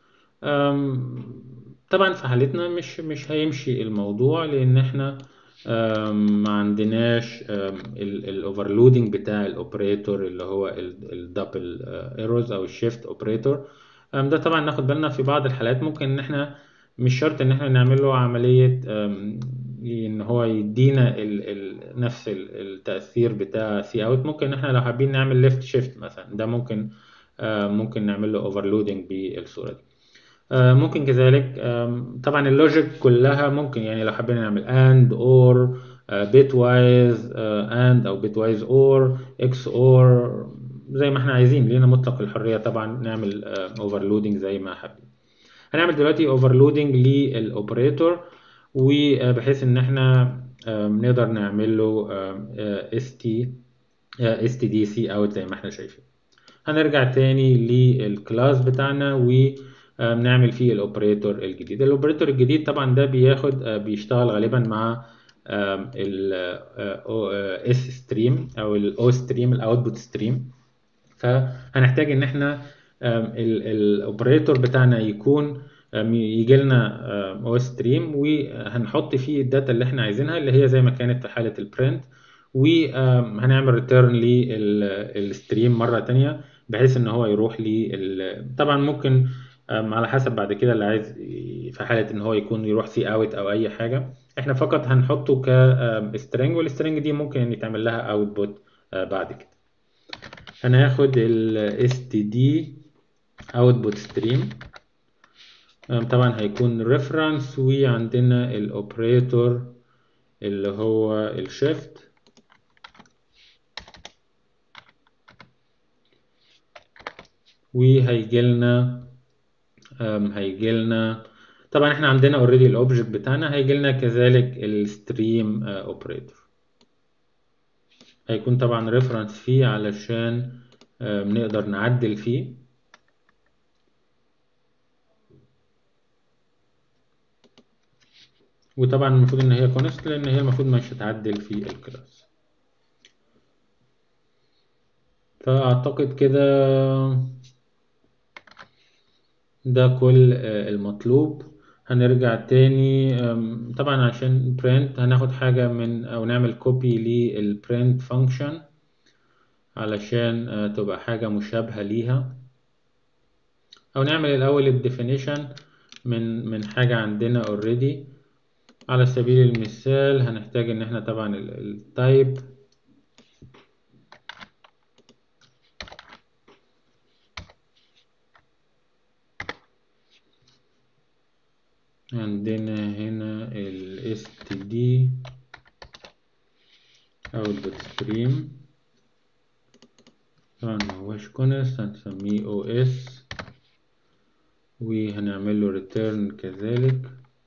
[SPEAKER 1] طبعا في حالتنا مش مش هيمشي الموضوع لان احنا ما عندناش الاوفرلودنج بتاع الاوبريتور اللي هو الدبل ايرورز او الشيفت اوبريتور ده طبعا ناخد بالنا في بعض الحالات ممكن ان احنا مش شرط ان احنا نعمل له عملية ان هو يدينا ال ال نفس التأثير بتاع سي اوت ممكن ان احنا لو حابين نعمل ليفت شيفت مثلا ده ممكن ممكن نعمل له اوفرلودنج بالصورة دي ممكن كذلك طبعا اللوجيك كلها ممكن يعني لو حبينا نعمل and or bit wise and او bit wise or x or زي ما احنا عايزين لينا مطلق الحرية طبعا نعمل overloading زي ما حابين هنعمل دلوقتي overloading للاوبريتور وبحيث ان احنا نقدر نعمل له st stdc out زي ما احنا شايفين هنرجع تاني للكلاس بتاعنا و نعمل فيه الاوبريتور الجديد الاوبريتور الجديد طبعا ده بياخد بيشتغل غالبا مع ال اس ستريم او الاو ستريم الاوتبوت ستريم فهنحتاج ان احنا الاوبريتور بتاعنا يكون يجي لنا او ستريم وهنحط فيه الداتا اللي احنا عايزينها اللي هي زي ما كانت في حاله البرنت وهنعمل ريتيرن للستريم مره تانية بحيث ان هو يروح لي طبعا ممكن على حسب بعد كده اللي عايز في حالة ان هو يكون يروح سي اوت او اي حاجة احنا فقط هنحطه كسترنج والسترنج دي ممكن يتعمل لها اوتبوت بعد كده هناخد ال std output stream طبعا هيكون reference وعندنا الاوبريتور اللي هو الشيفت وهيجي لنا هيجي لنا طبعا احنا عندنا اوريدي الاوبجكت بتاعنا هيجي لنا كذلك الستريم اوبريتور هيكون طبعا ريفرنس فيه علشان نقدر نعدل فيه وطبعا المفروض ان هي كونست لان هي المفروض مش هتعدل في الكلاس فاعتقد كده ده كل المطلوب هنرجع تاني طبعا عشان print هناخد حاجة من او نعمل كوبي للprint function علشان تبقى حاجة مشابهة ليها او نعمل الاول الديفينيشن من من حاجة عندنا already على سبيل المثال هنحتاج ان احنا طبعا التايب عندنا هنا ال std output stream طبعا مهوش كونست هنسميه os وهنعمل له return كذلك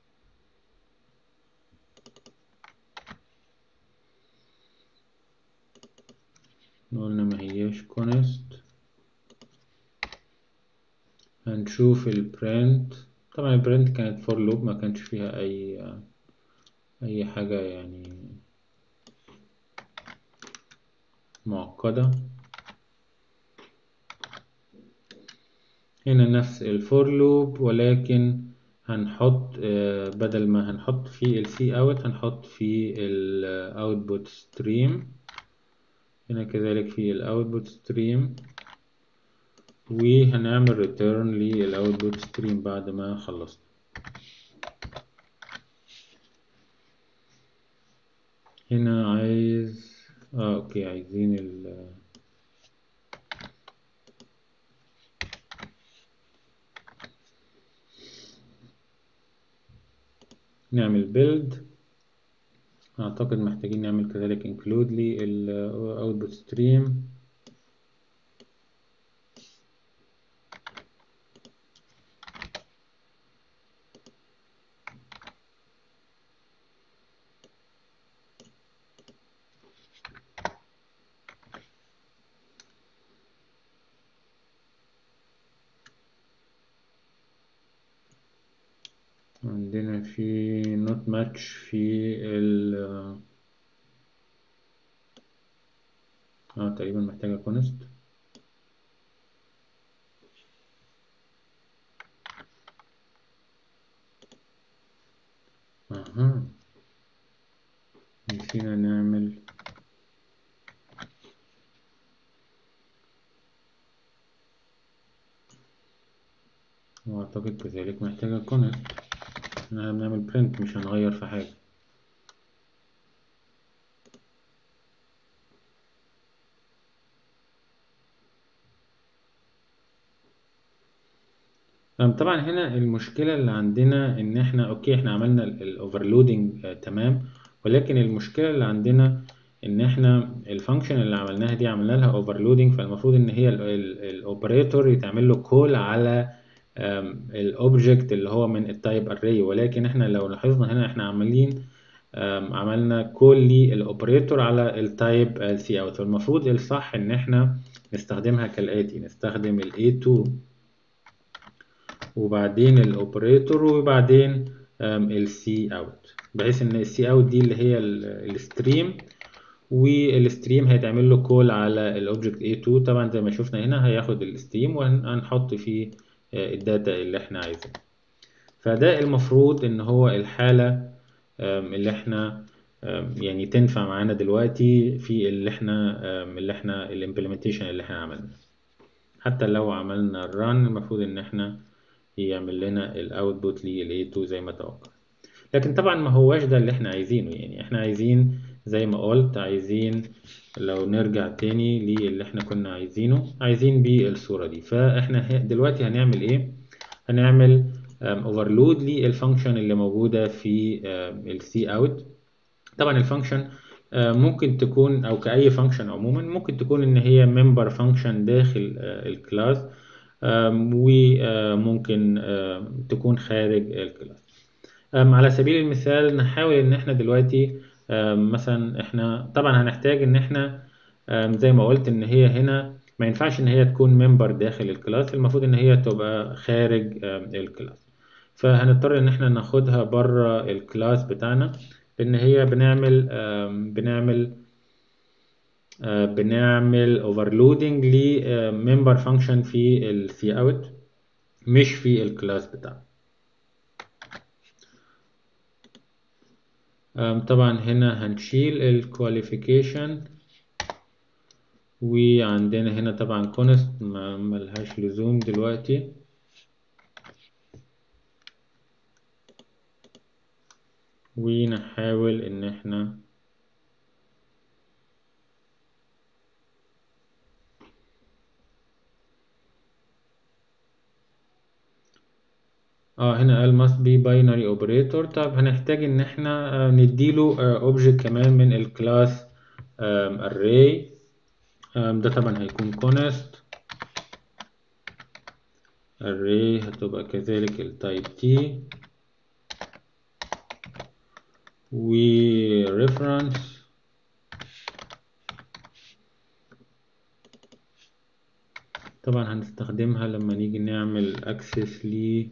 [SPEAKER 1] قلنا ما هياش كونست هنشوف البرنت طبعا البرنت كانت فور لوب ما كانش فيها اي اي حاجة يعني معقدة هنا نفس الفور لوب ولكن هنحط بدل ما هنحط في السي اوت هنحط في الاوتبوت ستريم هنا كذلك في الاوتبوت ستريم وهنعمل ريتيرن للاوتبوت ستريم بعد ما خلصنا هنا عايز اه اوكي عايزين ال نعمل بيلد اعتقد محتاجين نعمل كذلك include للاوتبوت ستريم عندنا في نوت ماتش في ال اه تقريبا محتاجة كونست اها نسينا نعمل واعتقد كذلك محتاجة كونست احنا بنعمل برنت مش هنغير في حاجة طبعا هنا المشكلة اللي عندنا ان احنا اوكي احنا عملنا الاوفرلودنج تمام ولكن المشكلة اللي عندنا ان احنا الفانكشن اللي عملناها دي عملنا لها اوفرلودنج فالمفروض ان هي الاوبريتور يتعمل له كول على الاوبجكت اللي هو من التايب اري ولكن احنا لو لاحظنا هنا احنا عاملين عملنا كول للاوبريتور على التايب سي اوت فالمفروض الصح ان احنا نستخدمها كالاتي نستخدم ال A2 وبعدين الاوبريتور وبعدين السي اوت بحيث ان السي اوت دي اللي هي الستريم والستريم هيتعمل له كول على الاوبجكت A2 طبعا زي ما شفنا هنا هياخد الستريم وهنحط فيه الداتا اللي احنا عايزينها فده المفروض ان هو الحالة اللي احنا يعني تنفع معانا دلوقتي في اللي احنا اللي احنا الامبلمنتيشن اللي احنا عملناه حتى لو عملنا الران المفروض ان احنا يعمل لنا الاوتبوت لل A2 زي ما توقع لكن طبعا ما هواش ده اللي احنا عايزينه يعني احنا عايزين زي ما قلت عايزين لو نرجع تاني للي احنا كنا عايزينه عايزين بالصورة دي فاحنا دلوقتي هنعمل ايه هنعمل اوفرلود للفانكشن اللي موجودة في السي اوت طبعا الفانكشن ممكن تكون او كأي فانكشن عموما ممكن تكون ان هي ممبر فانكشن داخل الكلاس وممكن تكون خارج الكلاس على سبيل المثال نحاول ان احنا دلوقتي مثلا احنا طبعا هنحتاج ان احنا زي ما قلت ان هي هنا ما ينفعش ان هي تكون ممبر داخل الكلاس المفروض ان هي تبقى خارج الكلاس فهنضطر ان احنا ناخدها بره الكلاس بتاعنا لان هي بنعمل بنعمل بنعمل overloading لممبر فانكشن في السي اوت مش في الكلاس بتاعنا طبعا هنا هنشيل الكواليفيكيشن وعندنا هنا طبعا كونست ملهاش لزوم دلوقتي ونحاول ان احنا اه هنا قال must be binary operator طب هنحتاج ان احنا نديله object كمان من الكلاس array ده طبعا هيكون const array هتبقى كذلك التايب t و reference طبعا هنستخدمها لما نيجي نعمل access ل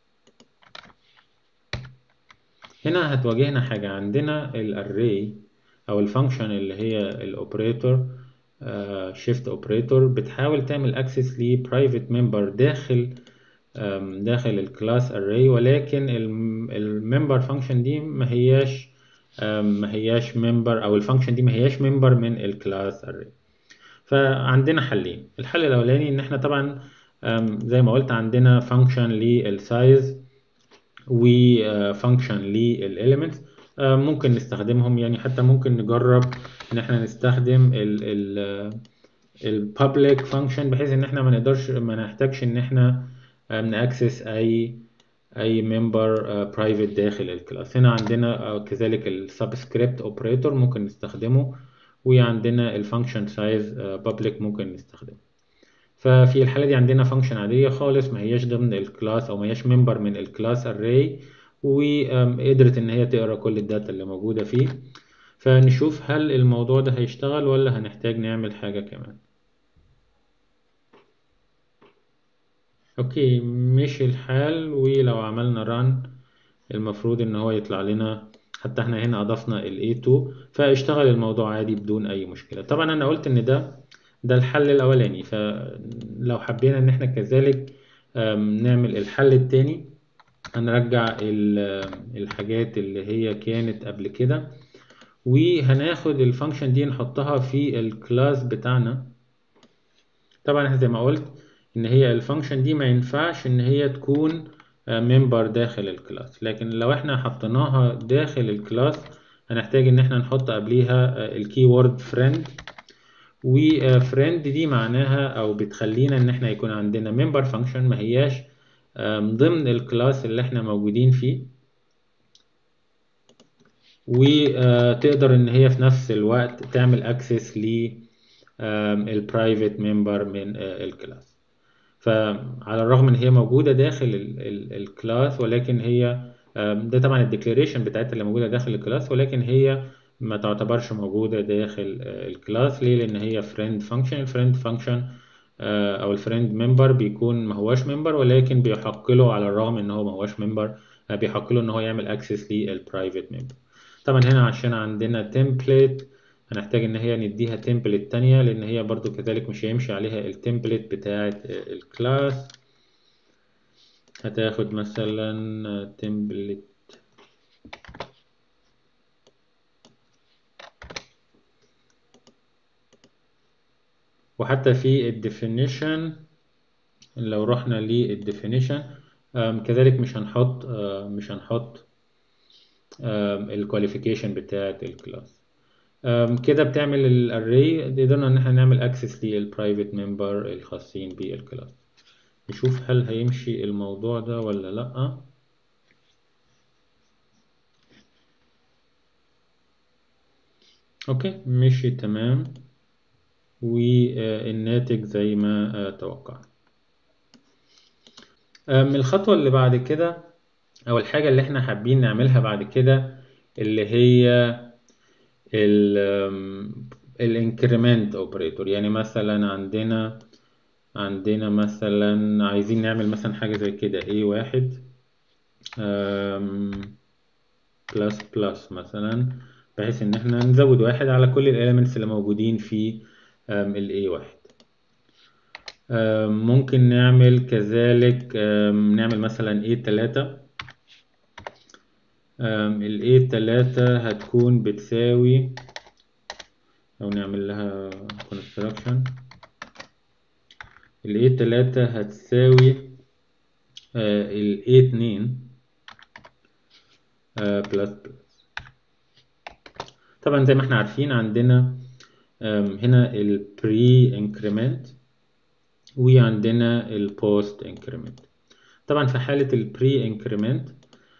[SPEAKER 1] هنا هتواجهنا حاجة عندنا الاري او الفانكشن اللي هي الاوبريتور شيفت اوبريتور بتحاول تعمل اكسس لبرايفت ممبر داخل داخل الكلاس array ولكن الممبر فانكشن دي ما هياش ما هياش ممبر او الفانكشن دي ما هياش ممبر من الكلاس array فعندنا حلين الحل الاولاني ان احنا طبعا زي ما قلت عندنا فانكشن للسايز وفانكشن للاليمنتس ممكن نستخدمهم يعني حتى ممكن نجرب ان احنا نستخدم ال البابليك فانكشن بحيث ان احنا ما نقدرش ما نحتاجش ان احنا ناكسس اي اي ممبر برايفت داخل الكلاس هنا عندنا كذلك السبسكريبت اوبريتور ممكن نستخدمه وعندنا الفانكشن سايز بابليك ممكن نستخدمه ففي الحالة دي عندنا فانكشن عادية خالص ما هياش ضمن الكلاس أو ما هياش ممبر من الكلاس array وقدرت إن هي تقرا كل الداتا اللي موجودة فيه فنشوف هل الموضوع ده هيشتغل ولا هنحتاج نعمل حاجة كمان أوكي مشي الحال ولو عملنا run المفروض إن هو يطلع لنا حتى احنا هنا أضفنا ال A2 فاشتغل الموضوع عادي بدون أي مشكلة طبعا أنا قلت إن ده ده الحل الأولاني فلو حبينا إن احنا كذلك نعمل الحل التاني هنرجع الحاجات اللي هي كانت قبل كده وهناخد الفانكشن دي نحطها في الكلاس بتاعنا طبعا احنا زي ما قلت ان هي الفانكشن دي ما ينفعش ان هي تكون ممبر داخل الكلاس لكن لو احنا حطيناها داخل الكلاس هنحتاج ان احنا نحط قبليها الكيورد فريند وفريند دي معناها او بتخلينا ان احنا يكون عندنا ممبر فانكشن ما هياش ضمن الكلاس اللي احنا موجودين فيه وتقدر ان هي في نفس الوقت تعمل اكسس ل البرايفت ممبر من الكلاس فعلى الرغم ان هي موجوده داخل الكلاس ولكن هي ده طبعا الديكلاريشن بتاعتها اللي موجوده داخل الكلاس ولكن هي ما تعتبرش موجوده داخل الكلاس ليه لان هي فريند فانكشن الفريند فانكشن او الفريند ممبر بيكون ما هواش ممبر ولكن بيحق له على الرغم ان هو ما هواش ممبر بيحق له ان هو يعمل اكسس للبرايفت ممبر طبعا هنا عشان عندنا تمبلت هنحتاج ان هي نديها تمبلت تانية لان هي برضو كذلك مش هيمشي عليها التمبلت بتاعة الكلاس هتاخد مثلا تمبلت وحتى في الديفينيشن لو رحنا للديفينيشن كذلك مش هنحط مش هنحط الكواليفيكيشن بتاعة الكلاس كده بتعمل الاري قدرنا ان احنا نعمل اكسس للبرايفت ممبر الخاصين بالكلاس نشوف هل هيمشي الموضوع ده ولا لا اوكي مشي تمام والناتج زي ما توقعنا أم، الخطوة اللي بعد كده أو الحاجة اللي احنا حابين نعملها بعد كده اللي هي ال الانكريمنت اوبريتور يعني مثلا عندنا عندنا مثلا عايزين نعمل مثلا حاجة زي كده a واحد بلس بلس مثلا بحيث ان احنا نزود واحد على كل الاليمنتس اللي موجودين في ال a واحد أم، ممكن نعمل كذلك أم، نعمل مثلا a تلاتة ال a تلاتة هتكون بتساوي أو نعمل لها construction ال a تلاتة هتساوي ال a اتنين بلس بلس طبعا زي ما احنا عارفين عندنا أم، هنا ال pre increment وعندنا ال post increment طبعا في حالة ال pre increment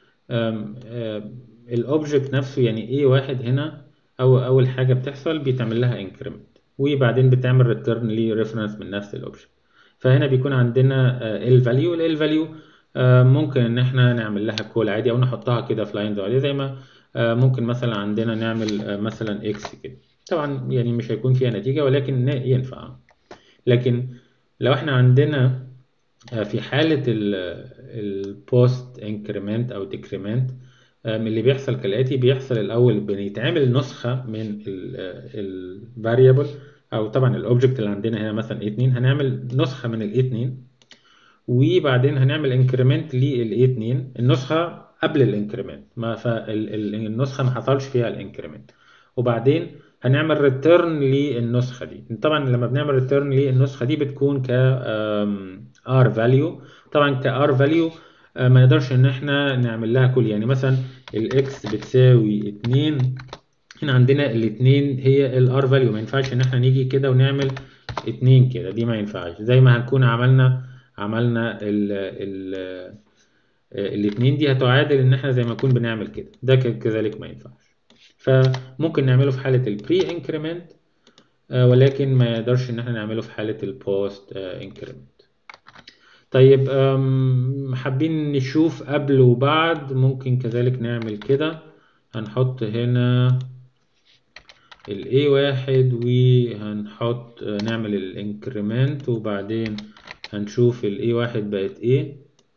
[SPEAKER 1] الاوبجكت نفسه يعني ايه واحد هنا او اول حاجة بتحصل بيتعمل لها increment وبعدين بتعمل return لريفرنس من نفس الاوبجكت فهنا بيكون عندنا ال value ال value آه، ممكن ان احنا نعمل لها كول عادي او نحطها كده في لاين عادي زي ما آه، ممكن مثلا عندنا نعمل آه، مثلا اكس كده طبعا يعني مش هيكون فيها نتيجة ولكن ينفع لكن لو احنا عندنا في حالة البوست انكريمنت او ديكريمنت اللي بيحصل كالآتي بيحصل الأول بيتعمل نسخة من الفاريبل أو طبعا الأوبجكت اللي عندنا هنا مثلا A2 هنعمل نسخة من ال A2 وبعدين هنعمل انكريمنت لل A2 النسخة قبل الانكريمنت ما فالنسخة ما حصلش فيها الانكريمنت وبعدين هنعمل ريتيرن للنسخة دي طبعا لما بنعمل ريتيرن للنسخة دي بتكون ك ار فاليو طبعا ك ار فاليو ما نقدرش ان احنا نعمل لها كل يعني مثلا الاكس بتساوي 2 هنا عندنا الاثنين هي الار فاليو ما ينفعش ان احنا نيجي كده ونعمل 2 كده دي ما ينفعش زي ما هنكون عملنا عملنا ال ال الاثنين دي هتعادل ان احنا زي ما نكون بنعمل كده ده كذلك ما ينفعش فممكن نعمله في حالة البري انكريمنت ولكن ما يقدرش ان احنا نعمله في حالة البوست انكريمنت طيب حابين نشوف قبل وبعد ممكن كذلك نعمل كده هنحط هنا ال A واحد وهنحط نعمل الانكريمنت وبعدين هنشوف ال A واحد بقت ايه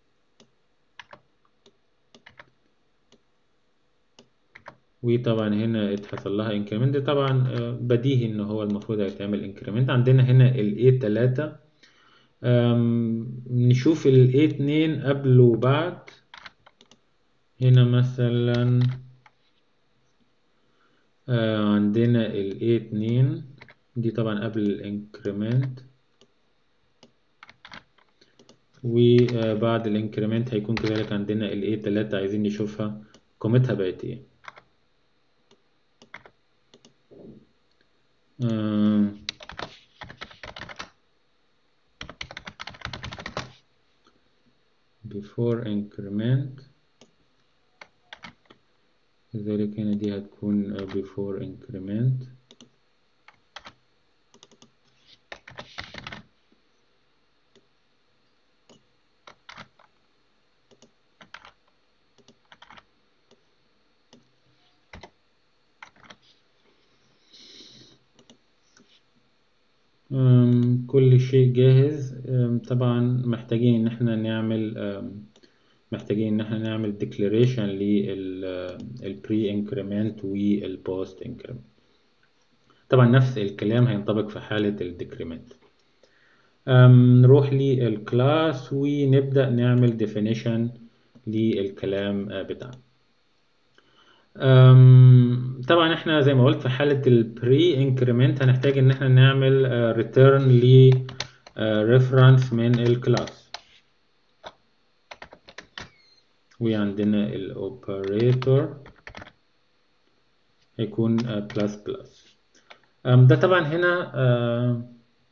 [SPEAKER 1] وطبعا هنا اتحصل لها انكريمنت طبعا بديهي ان هو المفروض هيتعمل انكريمنت عندنا هنا ال A3 نشوف ال A2 قبل وبعد هنا مثلا عندنا ال A2 دي طبعا قبل الانكريمنت وبعد الانكريمنت هيكون كذلك عندنا ال A3 عايزين نشوفها قيمتها بقت ايه آه before increment كذلك هنا دي هتكون before increment كل شيء جاهز طبعا محتاجين ان احنا نعمل محتاجين ان احنا نعمل declaration للبري انكريمنت والبوست انكريمنت طبعا نفس الكلام هينطبق في حالة الديكريمنت نروح للكلاس ونبدأ نعمل definition للكلام بتاعنا طبعا احنا زي ما قلت في حالة البري انكريمنت هنحتاج ان احنا نعمل ريتيرن ل ريفرنس من الكلاس وعندنا الاوبريتور هيكون بلس بلس ده طبعا هنا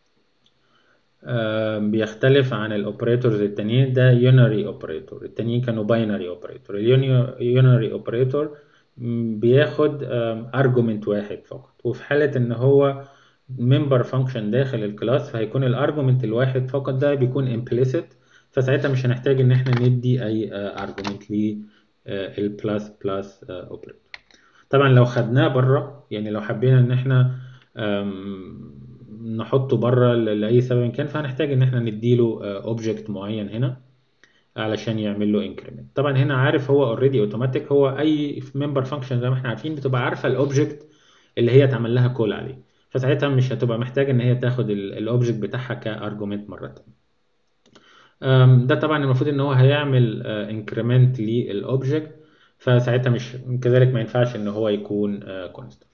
[SPEAKER 1] بيختلف عن الاوبريتورز التانيين ده يونري اوبريتور التانيين كانوا باينري اوبريتور اليونري اوبريتور بياخد ارجومنت واحد فقط وفي حالة ان هو ممبر فانكشن داخل الكلاس فهيكون الارجومنت الواحد فقط ده بيكون implicit فساعتها مش هنحتاج ان احنا ندي اي ارجمنت للبلس بلس اوبريتور طبعا لو خدناه بره يعني لو حبينا ان احنا أم، نحطه بره ل- لاي سبب كان فهنحتاج ان احنا نديله اوبجكت معين هنا علشان يعمل له انكريمنت طبعا هنا عارف هو اوريدي اوتوماتيك هو اي ممبر فانكشن زي ما احنا عارفين بتبقى عارفه الاوبجكت اللي هي اتعمل لها كول عليه فساعتها مش هتبقى محتاجه ان هي تاخد الاوبجكت بتاعها كارجومنت مره تانية أم، ده طبعا المفروض ان هو هيعمل انكريمنت للاوبجكت فساعتها مش كذلك ما ينفعش ان هو يكون كونستانت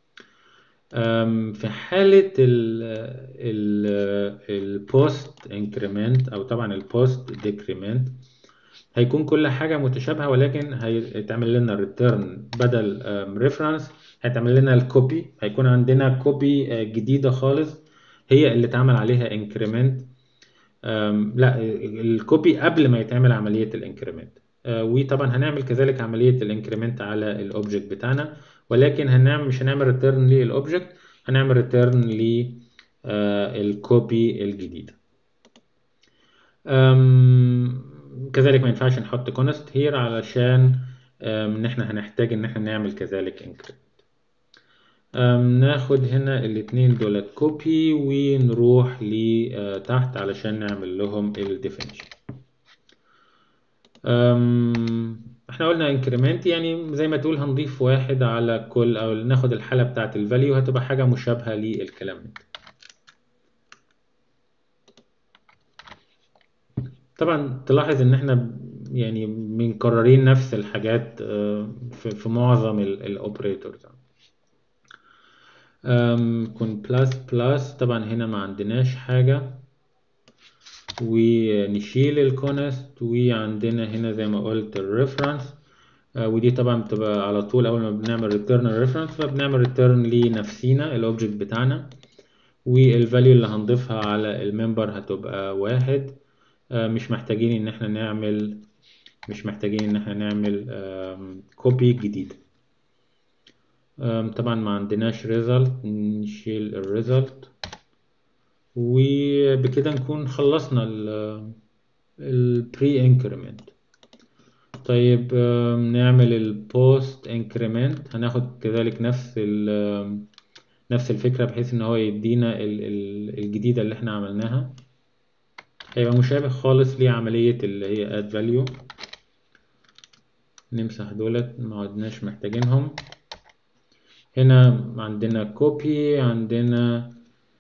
[SPEAKER 1] في حالة البوست انكريمنت او طبعا البوست ديكريمنت هيكون كل حاجة متشابهة ولكن هيتعمل لنا ريتيرن بدل ريفرنس هيتعمل لنا الكوبي هيكون عندنا كوبي جديدة خالص هي اللي اتعمل عليها انكريمنت لا الكوبي قبل ما يتعمل عملية الانكريمنت وطبعا هنعمل كذلك عملية الانكريمنت على الاوبجكت بتاعنا ولكن هنعمل مش هنعمل ريتيرن للاوبجكت هنعمل ريتيرن للكوبي الجديدة أم، كذلك ما ينفعش نحط كونست هير علشان أم، ان احنا هنحتاج ان احنا نعمل كذلك انكريمنت ناخد هنا الاتنين دول كوبي ونروح لتحت علشان نعمل لهم الديفينيشن احنا قلنا انكريمنت يعني زي ما تقول هنضيف واحد على كل او ناخد الحالة بتاعت الفاليو هتبقى حاجة مشابهة للكلام ده طبعا تلاحظ ان احنا يعني مكررين نفس الحاجات آه، في في معظم الاوبريتورز كون بلس بلس طبعا هنا ما عندناش حاجة ونشيل الكونست وعندنا هنا زي ما قلت الريفرنس ودي طبعا بتبقى على طول اول ما بنعمل ريتيرن الريفرنس فبنعمل ريتيرن لنفسينا الاوبجكت بتاعنا والفاليو اللي هنضيفها على الممبر هتبقى واحد آه، مش محتاجين ان احنا نعمل مش محتاجين ان احنا نعمل كوبي جديد آم، طبعا ما عندناش result نشيل الريزلت وبكده نكون خلصنا ال البري انكريمنت طيب آم، نعمل البوست انكريمنت هناخد كذلك نفس ال نفس الفكرة بحيث ان هو يدينا ال- ال- الجديدة اللي احنا عملناها هيبقى مشابه خالص لعملية اللي هي add value نمسح دولت ما عدناش محتاجينهم هنا عندنا copy عندنا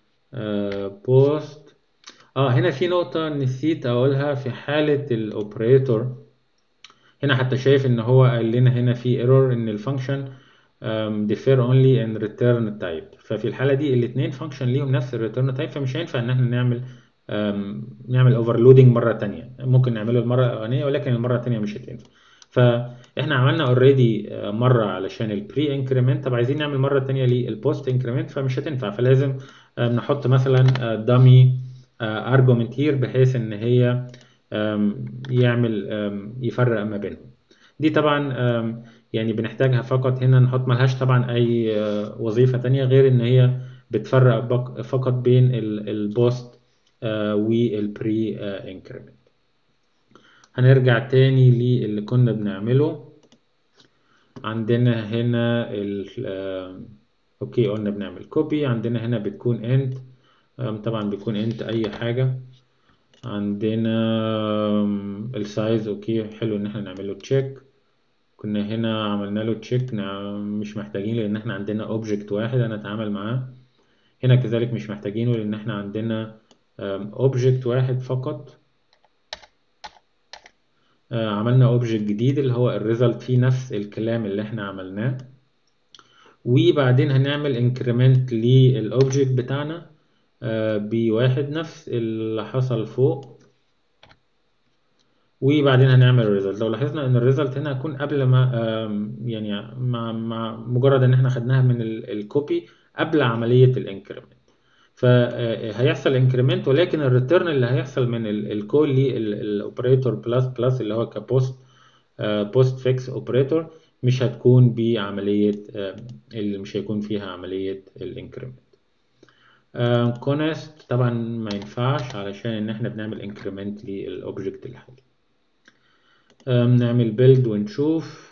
[SPEAKER 1] بوست اه هنا في نقطة نسيت اقولها في حالة الاوبريتور هنا حتى شايف ان هو قال لنا هنا في ايرور ان الفانكشن differ only in return type ففي الحالة دي الاتنين فانكشن ليهم نفس الريتيرن تايب فمش هينفع ان احنا نعمل أم، نعمل اوفرلودنج مرة تانية ممكن نعمله المرة الأولانية ولكن المرة التانية مش هتنفع فاحنا عملنا اوريدي مرة علشان البري انكريمنت طب عايزين نعمل مرة تانية للبوست انكريمنت فمش هتنفع فلازم أم، نحط مثلا دامي ارجومنت هير بحيث ان هي أم، يعمل أم، يفرق ما بينهم دي طبعا أم، يعني بنحتاجها فقط هنا نحط ملهاش طبعا اي آه، وظيفة تانية غير ان هي بتفرق بق- فقط بين البوست والبري انكريمنت هنرجع تاني للي كنا بنعمله عندنا هنا ال آه، اوكي قلنا بنعمل كوبي عندنا هنا بتكون انت طبعا بيكون انت اي حاجة عندنا السايز اوكي حلو ان احنا نعمله تشيك كنا هنا عملنا له تشيك مش محتاجين لان احنا عندنا اوبجكت واحد هنتعامل معاه هنا كذلك مش محتاجينه لان احنا عندنا اوبجكت واحد فقط آه، عملنا اوبجكت جديد اللي هو الريزلت فيه نفس الكلام اللي احنا عملناه وبعدين هنعمل انكريمنت للاوبجكت بتاعنا آه، بواحد نفس اللي حصل فوق وبعدين هنعمل الريزلت لو لاحظنا ان الريزلت هنا هيكون قبل ما آم، يعني مع مع مجرد ان احنا خدناها من الكوبي قبل عملية الانكريمنت فهيحصل انكريمنت ولكن الريتيرن اللي هيحصل من الكول للاوبريتور بلس بلس اللي هو كبوست بوست فيكس اوبريتور مش هتكون بعملية آه، اللي مش هيكون فيها عملية الانكريمنت كونست طبعا ما ينفعش علشان ان احنا بنعمل انكريمنت للاوبجكت الحالي آم، نعمل بيلد ونشوف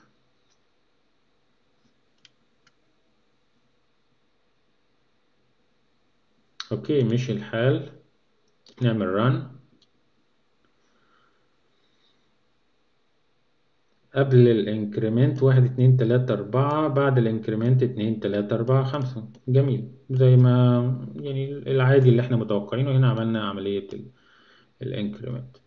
[SPEAKER 1] اوكي مشي الحال نعمل ران قبل الانكريمنت واحد اتنين تلاتة أربعة بعد الانكريمنت اتنين تلاتة أربعة خمسة جميل زي ما يعني العادي اللي احنا متوقعينه هنا عملنا عملية الانكريمنت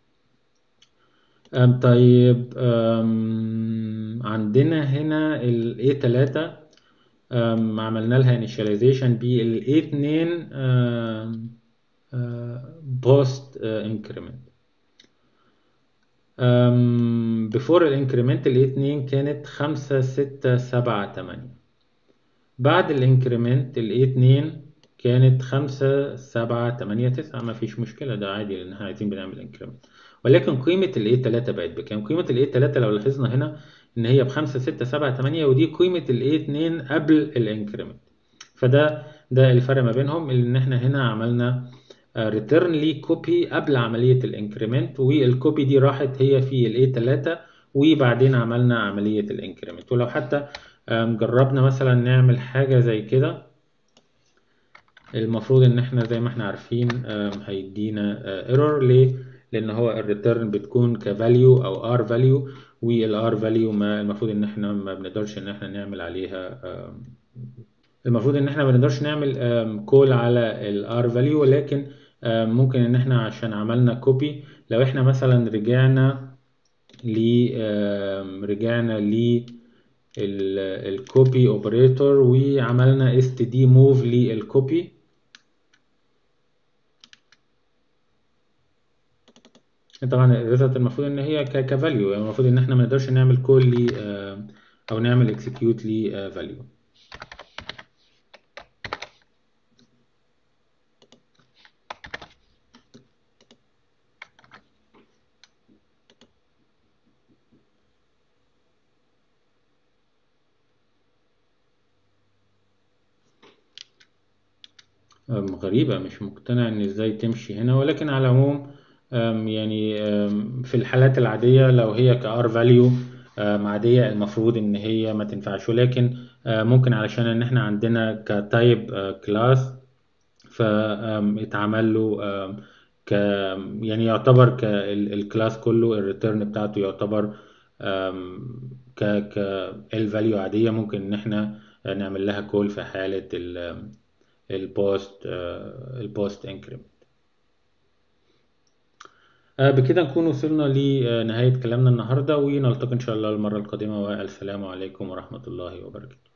[SPEAKER 1] طيب أم، عندنا هنا ال A3 أم، عملنا لها initialization بال A2 post increment أم before الانكريمنت ال A2 كانت خمسة ستة سبعة تمانية بعد الانكريمنت ال A2 كانت خمسة سبعة تمانية تسعة ما فيش مشكلة ده عادي لأن احنا عايزين بنعمل انكريمنت ولكن قيمة ال A3 بقت بكام؟ قيمة ال A3 لو لاحظنا هنا إن هي بخمسة ستة سبعة تمانية ودي قيمة ال A2 قبل الانكريمنت فده ده الفرق ما بينهم إن احنا هنا عملنا ريتيرن لي كوبي قبل عملية الانكريمنت والكوبي دي راحت هي في ال A3 وبعدين عملنا عملية الانكريمنت ولو حتى آم، جربنا مثلا نعمل حاجة زي كده المفروض ان احنا زي ما احنا عارفين آم، هيدينا ايرور ليه لان هو الريتيرن بتكون كفاليو او ار فاليو والار فاليو ما المفروض ان احنا ما بنقدرش ان احنا نعمل عليها آم، المفروض ان احنا ما بنقدرش نعمل كول على الار فاليو ولكن آم، ممكن ان احنا عشان عملنا كوبي لو احنا مثلا رجعنا ل آم، رجعنا ل الكوبي اوبريتور وعملنا اس تي دي موف للكوبي طبعا الريزلت المفروض ان هي كفاليو يعني المفروض ان احنا ما نقدرش نعمل كول ل او نعمل اكسكيوت لفاليو أم، غريبة مش مقتنع إن إزاي تمشي هنا ولكن على العموم أم، يعني أم، في الحالات العادية لو هي كار فاليو عادية المفروض إن هي ما تنفعش ولكن أه، ممكن علشان إن إحنا عندنا كتايب كلاس فاتعمل له أم، ك يعني يعتبر كالكلاس كله الريتيرن بتاعته يعتبر أم، ك ك الفاليو عادية ممكن إن إحنا نعمل لها كول في حالة ال البوست البوست انكريمنت بكده نكون وصلنا لنهاية كلامنا النهاردة ونلتقي إن شاء الله المرة القادمة والسلام عليكم ورحمة الله وبركاته